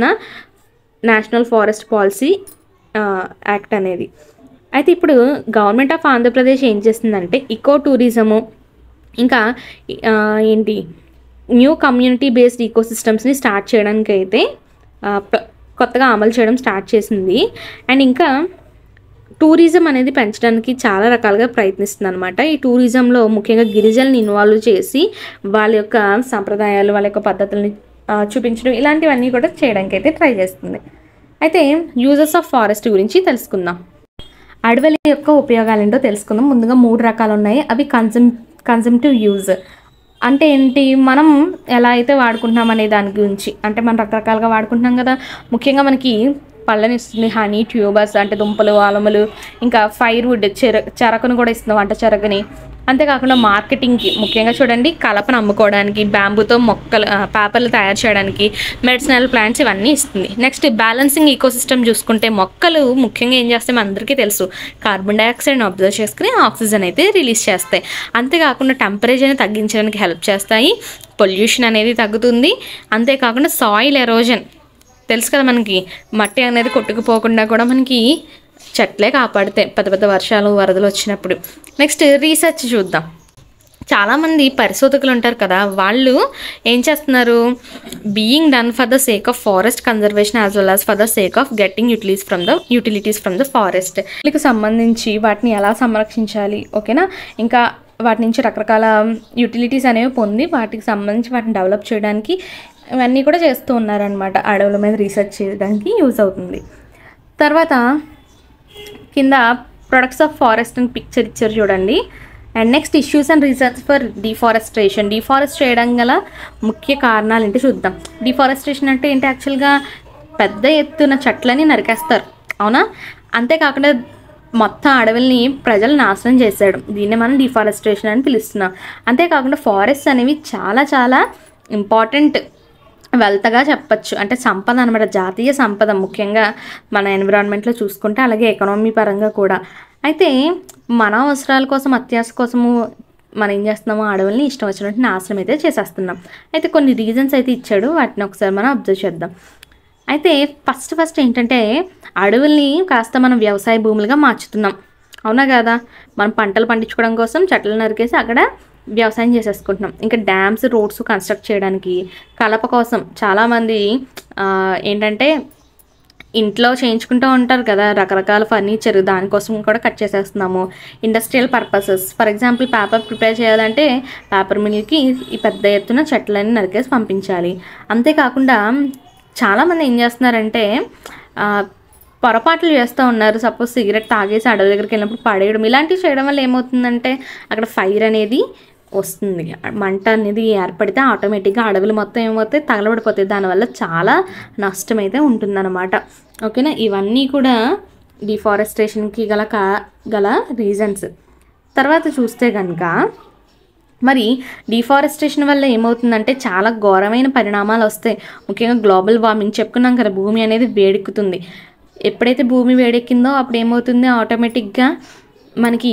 నేషనల్ ఫారెస్ట్ పాలసీ యాక్ట్ అనేది అయితే ఇప్పుడు గవర్నమెంట్ ఆఫ్ ఆంధ్రప్రదేశ్ ఏం చేస్తుందంటే ఇకో టూరిజము ఇంకా ఆ, ఏంటి న్యూ కమ్యూనిటీ బేస్డ్ ఈకో సిస్టమ్స్ని స్టార్ట్ చేయడానికి అయితే ఆ, ప్ర- కొత్తగా అమలు చేయడం స్టార్ట్ చేసింది అండ్ ఇంకా టూరిజం అనేది పెంచడానికి చాలా రకాలుగా ప్రయత్నిస్తుంది అనమాట ఈ టూరిజంలో ముఖ్యంగా గిరిజనులను ఇన్వాల్వ్ చేసి వాళ్ళ యొక్క సంప్రదాయాలు వాళ్ళ యొక్క పద్ధతుల్ని ఆ, చూపించడం ఇలాంటివన్నీ కూడా చేయడానికి అయితే ట్రై చేస్తుంది అయితే యూజెస్ ఆఫ్ ఫారెస్ట్ గురించి తెలుసుకుందాం అడవుల యొక్క ఉపయోగాలు ఏంటో తెలుసుకుందాం ముందుగా మూడు రకాలు ఉన్నాయి అవి కన్సమ్ కన్సమ్టివ్ యూజ్ అంటే ఏంటి మనం ఎలా అయితే వాడుకుంటున్నాం అనే దాని గురించి అంటే మనం రకరకాలుగా వాడుకుంటున్నాం కదా ముఖ్యంగా మనకి పళ్ళని ఇస్తుంది హనీ ట్యూబర్స్ అంటే దుంపలు ఆలములు ఇంకా ఫైర్ వుడ్ చెర చెరకును కూడా ఇస్తుంది వంట చెరకుని అంతేకాకుండా మార్కెటింగ్కి ముఖ్యంగా చూడండి కలపను అమ్ముకోవడానికి బ్యాంబూతో మొక్కలు ఆ, పేపర్లు తయారు చేయడానికి మెడిసినల్ ప్లాంట్స్ ఇవన్నీ ఇస్తుంది నెక్స్ట్ బ్యాలెన్సింగ్ ఈకోసిస్టమ్ చూసుకుంటే మొక్కలు ముఖ్యంగా ఏం చేస్తాయి అందరికీ తెలుసు కార్బన్ డైఆక్సైడ్ని అబ్జర్వ్ చేసుకుని ఆక్సిజన్ అయితే రిలీజ్ చేస్తాయి అంతేకాకుండా టెంపరేచర్ని తగ్గించడానికి హెల్ప్ చేస్తాయి పొల్యూషన్ అనేది తగ్గుతుంది అంతేకాకుండా సాయిల్ ఎరోజన్ తెలుసు కదా మనకి మట్టి అనేది కొట్టుకుపోకుండా కూడా మనకి చెట్లే కాపాడుతాయి పెద్ద పెద్ద వర్షాలు వరదలు వచ్చినప్పుడు నెక్స్ట్ రీసెర్చ్ చూద్దాం చాలామంది పరిశోధకులు ఉంటారు కదా వాళ్ళు ఏం చేస్తున్నారు being done for the sake of forest conservation as well as for the sake of getting utilities from the utilities from the forest వీళ్ళకి సంబంధించి వాటిని ఎలా సంరక్షించాలి ఓకేనా ఇంకా వాటి నుంచి రకరకాల యూటిలిటీస్ అనేవి పొంది వాటికి సంబంధించి వాటిని డెవలప్ చేయడానికి ఇవన్నీ కూడా చేస్తూ ఉన్నారనమాట అడవుల మీద రీసెర్చ్ చేయడానికి యూజ్ అవుతుంది తర్వాత కింద ప్రొడక్ట్స్ ఆఫ్ ఫారెస్ట్ అని పిక్చర్ ఇచ్చారు చూడండి and next issues and reasons for deforestation deforest చేయడం గల ముఖ్య కారణాలు ఏంటి చూద్దాం డిఫారెస్ట్రేషన్ అంటే ఏంటి యాక్చువల్గా పెద్ద ఎత్తున చెట్లని నరికేస్తారు అవునా అంతేకాకుండా మొత్తం అడవుల్ని ప్రజలు నాశనం చేశాడు దీన్ని మనం డిఫారెస్ట్రేషన్ అని పిలుస్తున్నాం అంతేకాకుండా ఫారెస్ట్ అనేవి చాలా చాలా ఇంపార్టెంట్ వెల్తగా చెప్పచ్చు అంటే సంపద అనమాట జాతీయ సంపద ముఖ్యంగా మన ఎన్విరాన్మెంట్లో చూసుకుంటే అలాగే ఎకనామీ పరంగా కూడా అయితే మన అవసరాల కోసం అత్యాశ కోసము మనం ఏం చేస్తున్నాము అడవుల్ని ఇష్టం వచ్చినట్టు నాశనం అయితే చేసేస్తున్నాం అయితే కొన్ని రీజన్స్ అయితే ఇచ్చాడు వాటిని ఒకసారి మనం అబ్జర్వ్ చేద్దాం అయితే ఫస్ట్ ఫస్ట్ ఏంటంటే అడవుల్ని కాస్త మనం వ్యవసాయ భూములుగా మార్చుతున్నాం అవునా కదా మనం పంటలు పండించుకోవడం కోసం చెట్లు నరికేసి అక్కడ వ్యవసాయం చేసేసుకుంటున్నాం ఇంకా డ్యామ్స్ రోడ్స్ కన్స్ట్రక్ట్ చేయడానికి కలప కోసం చాలామంది ఆ, ఏంటంటే ఇంట్లో చేయించుకుంటూ ఉంటారు కదా రకరకాల ఫర్నిచర్ దానికోసం కూడా కట్ చేసేస్తున్నాము industrial purposes for example paper prepare చేయాలంటే పేపర్ మిల్కి ఈ పెద్ద ఎత్తున చెట్లన్నీ నరికేసి పంపించాలి అంతేకాకుండా చాలామంది ఏం చేస్తున్నారంటే ఆ, పొరపాట్లు చేస్తూ ఉన్నారు సపోజ్ సిగరెట్ తాగేసి అడవి దగ్గరికి వెళ్ళినప్పుడు పడేయడం ఇలాంటివి చేయడం వల్ల ఏమవుతుందంటే అక్కడ ఫైర్ అనేది వస్తుంది మంట అనేది ఏర్పడితే ఆటోమేటిక్గా అడవులు మొత్తం ఏమవుతాయి తగలబడిపోతాయి దానివల్ల చాలా నష్టం అయితే ఉంటుందన్నమాట ఓకేనా ఇవన్నీ కూడా డిఫారెస్టేషన్కి గల కా గల రీజన్స్ తర్వాత చూస్తే కనుక మరి డిఫారెస్టేషన్ వల్ల ఏమవుతుందంటే చాలా ఘోరమైన పరిణామాలు వస్తాయి ముఖ్యంగా గ్లోబల్ వార్మింగ్ చెప్పుకున్నాం కదా భూమి అనేది వేడెక్కుతుంది ఎప్పుడైతే భూమి వేడెక్కిందో అప్పుడు ఏమవుతుంది ఆటోమేటిక్గా మనకి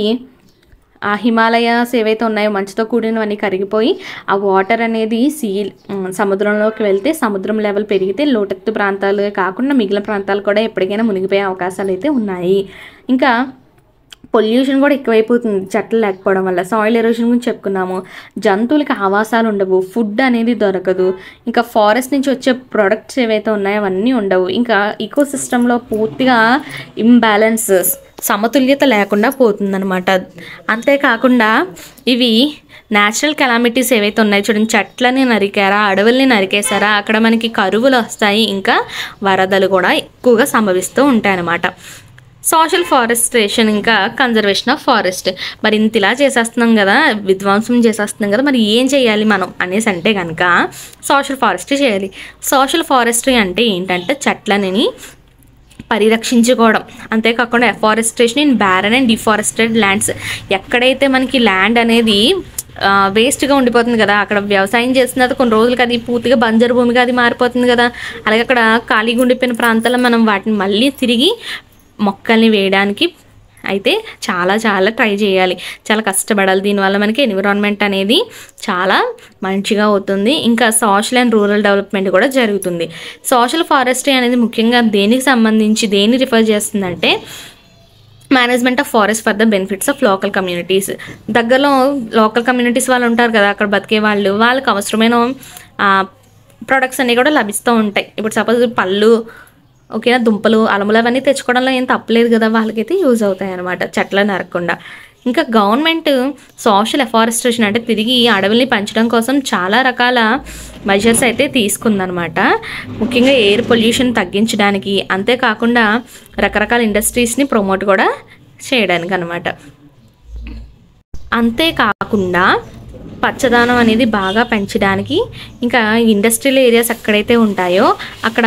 ఆ హిమాలయాస్ ఏవైతే ఉన్నాయో మంచుతో కూడినవన్నీ కరిగిపోయి ఆ వాటర్ అనేది సీ ఉమ్, సముద్రంలోకి వెళ్తే సముద్రం లెవెల్ పెరిగితే లోటెత్తు ప్రాంతాలు కాకుండా మిగిలిన ప్రాంతాలు కూడా ఎప్పటికైనా మునిగిపోయే అవకాశాలు అయితే ఉన్నాయి ఇంకా పొల్యూషన్ కూడా ఎక్కువైపోతుంది చెట్లు లేకపోవడం వల్ల సాయిల్ ఎరోషన్ గురించి చెప్పుకున్నాము జంతువులకి ఆవాసాలు ఉండవు ఫుడ్ అనేది దొరకదు ఇంకా ఫారెస్ట్ నుంచి వచ్చే ప్రొడక్ట్స్ ఏవైతే ఉన్నాయో అవన్నీ ఉండవు ఇంకా ఈకో సిస్టంలో పూర్తిగా ఇంబ్యాలెన్సెస్ సమతుల్యత లేకుండా పోతుందన్నమాట అంతేకాకుండా ఇవి న్యాచురల్ కెలామిటీస్ ఏవైతే ఉన్నాయో చూడండి చెట్లని నరికారా అడవుల్ని నరికేశారా అక్కడ మనకి కరువులు వస్తాయి ఇంకా వరదలు కూడా ఎక్కువగా సంభవిస్తూ ఉంటాయి అన్నమాట సోషల్ ఫారెస్టేషన్ ఇంకా కన్జర్వేషన్ ఆఫ్ ఫారెస్ట్ మరి ఇంత ఇలా చేసేస్తున్నాం కదా విధ్వంసం చేసేస్తున్నాం కదా మరి ఏం చేయాలి మనం అనేసి అంటే కనుక సోషల్ ఫారెస్ట్రీ చేయాలి సోషల్ ఫారెస్ట్రీ అంటే ఏంటంటే చెట్లని పరిరక్షించుకోవడం అంతేకాకుండా afforestation in barren and deforested lands ఎక్కడైతే మనకి ల్యాండ్ అనేది వేస్ట్గా ఉండిపోతుంది కదా అక్కడ వ్యవసాయం చేసిన తర్వాత కొన్ని రోజులకి అది పూర్తిగా బంజరు భూమిగా అది మారిపోతుంది కదా అలాగే అక్కడ ఖాళీగా ఉండిపోయిన ప్రాంతాల్లో మనం వాటిని మళ్ళీ తిరిగి మొక్కల్ని వేయడానికి అయితే చాలా చాలా ట్రై చేయాలి చాలా కష్టపడాలి దీనివల్ల మనకి ఎన్విరాన్మెంట్ అనేది చాలా మంచిగా అవుతుంది ఇంకా సోషల్ అండ్ రూరల్ డెవలప్మెంట్ కూడా జరుగుతుంది సోషల్ ఫారెస్ట్రీ అనేది ముఖ్యంగా దేనికి సంబంధించి దేన్ని రిఫర్ చేస్తుందంటే management of forest for the benefits of local communities దగ్గరలో లోకల్ కమ్యూనిటీస్ వాళ్ళు ఉంటారు కదా అక్కడ బతికే వాళ్ళు వాళ్ళకి అవసరమైన ప్రొడక్ట్స్ అన్నీ కూడా లభిస్తూ ఉంటాయి ఇప్పుడు సపోజ్ పళ్ళు ఓకేనా దుంపలు అలములు అవన్నీ తెచ్చుకోవడంలో ఏం తప్పలేదు కదా వాళ్ళకైతే యూజ్ అవుతాయి అనమాట చెట్ల నరకకుండా ఇంకా గవర్నమెంట్ సోషల్ ఎఫారెస్టేషన్ అంటే తిరిగి అడవుల్ని పెంచడం కోసం చాలా రకాల మెజర్స్ అయితే తీసుకుందనమాట ముఖ్యంగా ఎయిర్ పొల్యూషన్ తగ్గించడానికి అంతేకాకుండా రకరకాల ఇండస్ట్రీస్ని ప్రమోట్ కూడా చేయడానికి అనమాట అంతేకాకుండా పచ్చదనం అనేది బాగా పెంచడానికి ఇంకా ఇండస్ట్రియల్ ఏరియాస్ ఎక్కడైతే ఉంటాయో అక్కడ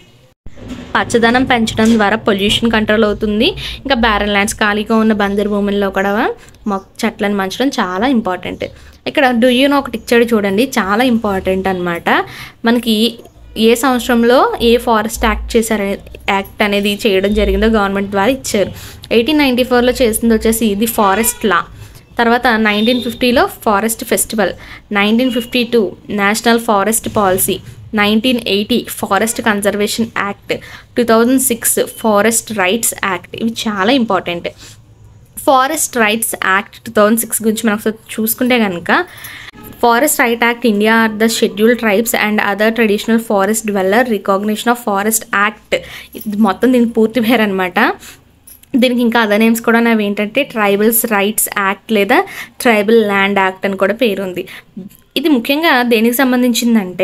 పచ్చదనం పెంచడం ద్వారా పొల్యూషన్ కంట్రోల్ అవుతుంది ఇంకా బ్యారన్ ల్యాండ్స్ ఖాళీగా ఉన్న బంజరు భూముల్లో కూడా మొక్క చెట్లను పెంచడం చాలా ఇంపార్టెంట్ ఇక్కడ డూయూనో ఒకటి ఇచ్చాడు చూడండి చాలా ఇంపార్టెంట్ అన్నమాట మనకి ఏ సంవత్సరంలో ఏ ఫారెస్ట్ యాక్ట్ చేశారు యాక్ట్ అనేది చేయడం జరిగిందో గవర్నమెంట్ ద్వారా ఇచ్చారు ఎయిటీన్ నైంటీ ఫోర్లో చేసింది వచ్చేసి ఇది ఫారెస్ట్ లా తర్వాత నైన్టీన్ ఫిఫ్టీలో forest festival nineteen fifty two national forest policy nineteen eighty forest conservation act two thousand six forest rights act ఇవి చాలా important forest rights act two thousand six గురించి మనం ఒకసారి చూసుకుంటే కనుక forest right act India are the schedule tribes and other traditional forest dweller recognition of forest act ఇది మొత్తం దీనికి పూర్తి పేరు అనమాట దీనికి ఇంకా అదర్ నేమ్స్ కూడా నావి ఏంటంటే ట్రైబల్స్ రైట్స్ యాక్ట్ లేదా ట్రైబల్ ల్యాండ్ యాక్ట్ అని కూడా పేరు ఉంది ఇది ముఖ్యంగా దేనికి సంబంధించిందంటే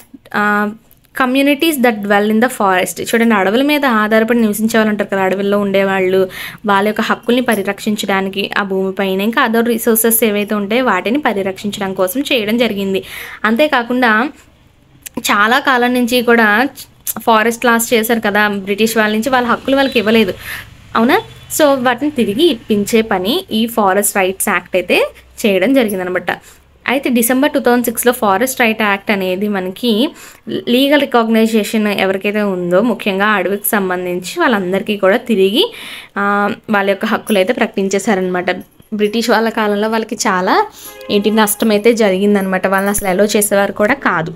communities that dwell in the forest చూడండి అడవుల మీద ఆధారపడి నివసించే వాళ్ళు ఉంటారు కదా అడవుల్లో ఉండేవాళ్ళు వాళ్ళ యొక్క హక్కుల్ని పరిరక్షించడానికి ఆ భూమిపైన ఇంకా అదర్ రిసోర్సెస్ ఏవైతే ఉంటాయో వాటిని పరిరక్షించడం కోసం చేయడం జరిగింది అంతేకాకుండా చాలా కాలం నుంచి కూడా ఫారెస్ట్ లాస్ చేశారు కదా బ్రిటిష్ వాళ్ళ నుంచి వాళ్ళ హక్కులు వాళ్ళకి ఇవ్వలేదు అవునా సో వాటిని తిరిగి ఇప్పించే పని ఈ ఫారెస్ట్ రైట్స్ యాక్ట్ అయితే చేయడం జరిగిందనమాట అయితే డిసెంబర్ టూ థౌజండ్ సిక్స్లో ఫారెస్ట్ రైట్ యాక్ట్ అనేది మనకి లీగల్ రికాగ్నైజేషన్ ఎవరికైతే ఉందో ముఖ్యంగా అడవికి సంబంధించి వాళ్ళందరికీ కూడా తిరిగి ఆ, వాళ్ళ యొక్క హక్కులు అయితే ప్రకటించేశారనమాట బ్రిటిష్ వాళ్ళ కాలంలో వాళ్ళకి చాలా ఏంటి నష్టం అయితే జరిగిందనమాట వాళ్ళని అసలు ఎలో చేసేవారు కూడా కాదు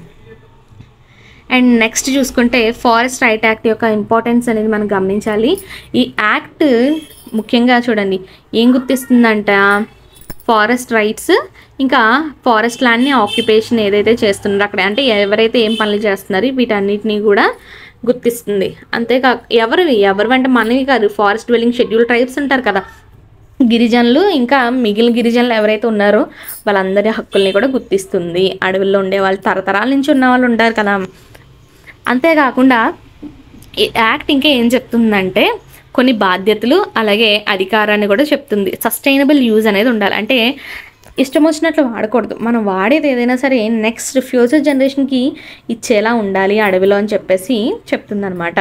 అండ్ నెక్స్ట్ చూసుకుంటే ఫారెస్ట్ రైట్ యాక్ట్ యొక్క ఇంపార్టెన్స్ అనేది మనం గమనించాలి ఈ యాక్ట్ ముఖ్యంగా చూడండి ఏం గుర్తిస్తుందంట ఫారెస్ట్ రైట్స్ ఇంకా ఫారెస్ట్ ల్యాండ్ని ఆక్యుపేషన్ ఏదైతే చేస్తున్నారో అక్కడ అంటే ఎవరైతే ఏం పనులు చేస్తున్నారో వీటన్నిటిని కూడా గుర్తిస్తుంది అంతేకా ఎవరు ఎవరు అంటే మనవి కాదు ఫారెస్ట్ డ్వెల్లింగ్ షెడ్యూల్ ట్రైబ్స్ ఉంటారు కదా గిరిజనులు ఇంకా మిగిలిన గిరిజనులు ఎవరైతే ఉన్నారో వాళ్ళందరి హక్కుల్ని కూడా గుర్తిస్తుంది అడవుల్లో ఉండే వాళ్ళు తరతరాల నుంచి ఉన్న వాళ్ళు ఉంటారు కదా అంతేకాకుండా ఈ యాక్ట్ ఇంకా ఏం చెప్తుందంటే కొన్ని బాధ్యతలు అలాగే అధికారాన్ని కూడా చెప్తుంది సస్టైనబుల్ యూజ్ అనేది ఉండాలి అంటే ఇష్టం వచ్చినట్లు వాడకూడదు మనం వాడేది ఏదైనా సరే నెక్స్ట్ ఫ్యూచర్ జనరేషన్కి ఇచ్చేలా ఉండాలి అడవిలో అని చెప్పేసి చెప్తుందనమాట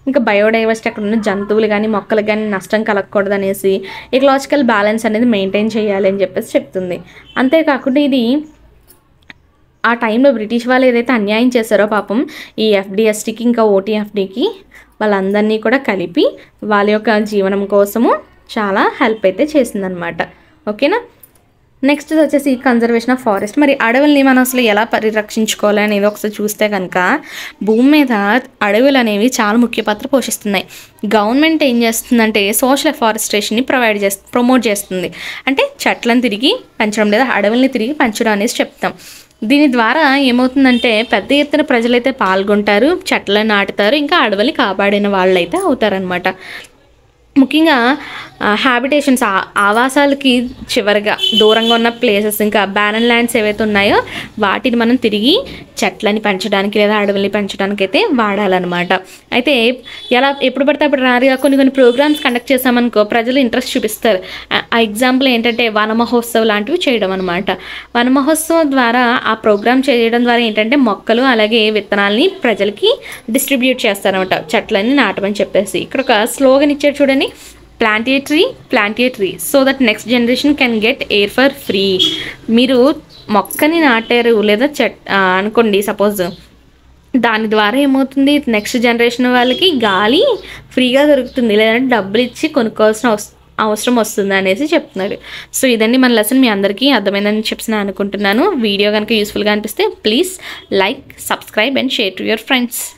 ఇంకా బయోడైవర్సిటీ అక్కడ ఉన్న జంతువులు కానీ మొక్కలు కానీ నష్టం కలగకూడదు అనేసి ఎకలాజికల్ బ్యాలెన్స్ అనేది మెయింటైన్ చేయాలి అని చెప్పేసి చెప్తుంది అంతేకాకుండా ఇది ఆ టైంలో బ్రిటిష్ వాళ్ళు ఏదైతే అన్యాయం చేశారో పాపం ఈ ఎఫ్డిఎస్టీకి ఇంకా ఓటీఎఫ్డికి వాళ్ళందరినీ కూడా కలిపి వాళ్ళ యొక్క జీవనం కోసము చాలా హెల్ప్ అయితే చేసిందనమాట ఓకేనా నెక్స్ట్ వచ్చేసి కన్జర్వేషన్ ఆఫ్ ఫారెస్ట్ మరి అడవుల్ని మనం అసలు ఎలా పరిరక్షించుకోవాలి అనేది ఒకసారి చూస్తే కనుక భూమి మీద అడవులు అనేవి చాలా ముఖ్య పాత్ర పోషిస్తున్నాయి గవర్నమెంట్ ఏం చేస్తుందంటే సోషల్ ఎఫారెస్టేషన్ని ప్రొవైడ్ చేస్తు ప్రమోట్ చేస్తుంది అంటే చెట్లను తిరిగి పెంచడం లేదా అడవుల్ని తిరిగి పెంచడం అనేసి చెప్తాం దీని ద్వారా ఏమవుతుందంటే పెద్ద ఎత్తున ప్రజలైతే పాల్గొంటారు చెట్లను నాటుతారు ఇంకా అడవుల్ని కాపాడిన వాళ్ళైతే అవుతారనమాట ముఖ్యంగా హ్యాబిటేషన్స్ ఆవాసాలకి చివరిగా దూరంగా ఉన్న ప్లేసెస్ ఇంకా బ్యానన్ ల్యాండ్స్ ఏవైతే ఉన్నాయో వాటిని మనం తిరిగి చెట్లని పెంచడానికి లేదా అడవుల్ని పెంచడానికి అయితే వాడాలన్నమాట అయితే ఎలా ఎప్పుడు పడితే అప్పుడు రారుగా కొన్ని కొన్ని ప్రోగ్రామ్స్ కండక్ట్ చేసామనుకో ప్రజలు ఇంట్రెస్ట్ చూపిస్తారు ఆ- ఆ ఎగ్జాంపుల్ ఏంటంటే వన మహోత్సవ్ లాంటివి చేయడం అనమాట వన మహోత్సవం ద్వారా ఆ ప్రోగ్రామ్ చేయడం ద్వారా ఏంటంటే మొక్కలు అలాగే విత్తనాలని ప్రజలకి డిస్ట్రిబ్యూట్ చేస్తారనమాట చెట్లని నాటమని చెప్పేసి ఇక్కడ ఒక స్లోగన్ ఇచ్చారు చూడండి plant a tree plant a tree so that next generation can get air for free మీరు మొక్కని నాటారు లేదా చెట్ ఆ, అనుకోండి సపోజ్ దాని ద్వారా ఏమవుతుంది నెక్స్ట్ జనరేషన్ వాళ్ళకి గాలి ఫ్రీగా దొరుకుతుంది లేదంటే డబ్బులు ఇచ్చి కొనుక్కోవాల్సిన అవస- అవసరం వస్తుంది అనేసి చెప్తున్నారు సో ఇదండి మన లెసన్ మీ అందరికీ అర్థమైందని చెప్పి నేను అనుకుంటున్నాను వీడియో కనుక యూస్ఫుల్గా అనిపిస్తే please like subscribe and share to your friends